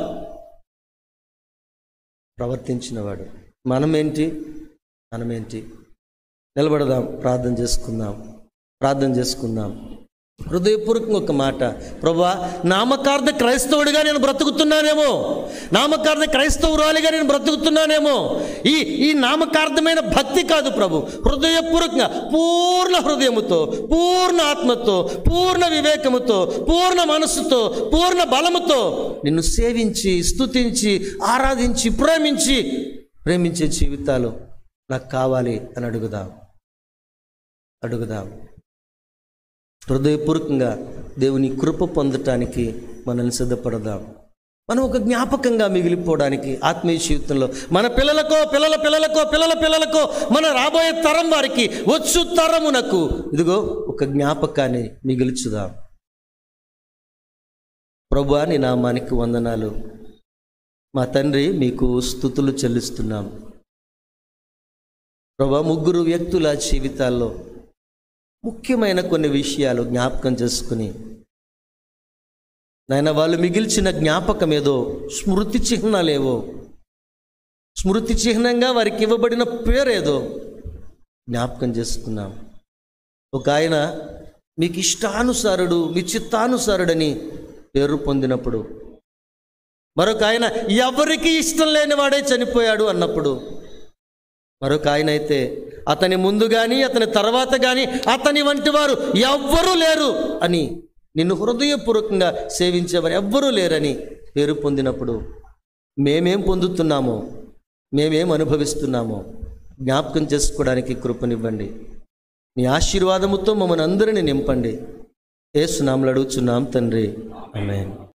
Speaker 1: ప్రవర్తించినవాడు మనమేంటి మనమేంటి నిలబడదాం ప్రార్థన చేసుకుందాం ప్రార్థన చేసుకుందాం హృదయపూర్వకంగా ఒక మాట ప్రభా నామకార్థ క్రైస్తవుడిగా నేను బ్రతుకుతున్నానేమో నామకార్థ క్రైస్తవురాలిగా నేను బ్రతుకుతున్నానేమో ఈ ఈ నామకార్థమైన భక్తి కాదు ప్రభు హృదయపూర్వకంగా పూర్ణ హృదయముతో పూర్ణ ఆత్మతో పూర్ణ వివేకముతో పూర్ణ మనస్సుతో పూర్ణ బలముతో నిన్ను సేవించి స్తుతించి ఆరాధించి ప్రేమించి ప్రేమించే జీవితాలు నాకు కావాలి అని అడుగుదాం అడుగుదాం హృదయపూర్వకంగా దేవుని కృప పొందటానికి మనల్ని సిద్ధపడదాం మనం ఒక జ్ఞాపకంగా మిగిలిపోవడానికి ఆత్మీయ జీవితంలో మన పిల్లలకో పిల్లల పిల్లలకో పిల్లల పిల్లలకో మన రాబోయే తరం వారికి వచ్చు తరమునకు ఇదిగో ఒక జ్ఞాపకాన్ని మిగిల్చుదాం ప్రభా నీ నామానికి వందనాలు మా తండ్రి మీకు స్థుతులు చెల్లిస్తున్నాం ప్రభా ముగ్గురు వ్యక్తుల జీవితాల్లో ముఖ్యమైన కొన్ని విషయాలు జ్ఞాపకం చేసుకుని నాయన వాళ్ళు మిగిల్చిన జ్ఞాపకం ఏదో స్మృతి చిహ్నాలేవో స్మృతి చిహ్నంగా వారికి ఇవ్వబడిన పేరేదో జ్ఞాపకం చేసుకున్నాం ఒక ఆయన మీకు ఇష్టానుసారుడు మీ చిత్తానుసారుడని పేరు పొందినప్పుడు మరొక ఆయన ఎవరికి ఇష్టం లేని వాడే చనిపోయాడు అన్నప్పుడు మరొక ఆయన అయితే అతని ముందు కానీ అతని తర్వాత కానీ అతని వంటి వారు ఎవ్వరూ లేరు అని నిన్ను హృదయపూర్వకంగా సేవించేవారు ఎవ్వరూ లేరని పేరు పొందినప్పుడు మేమేం పొందుతున్నామో మేమేం అనుభవిస్తున్నామో జ్ఞాపకం చేసుకోవడానికి కృపనివ్వండి నీ ఆశీర్వాదముతో మమ్మల్ని అందరినీ నింపండి ఏ సునాములు అడుగుచున్నాం తండ్రి ఆమేన్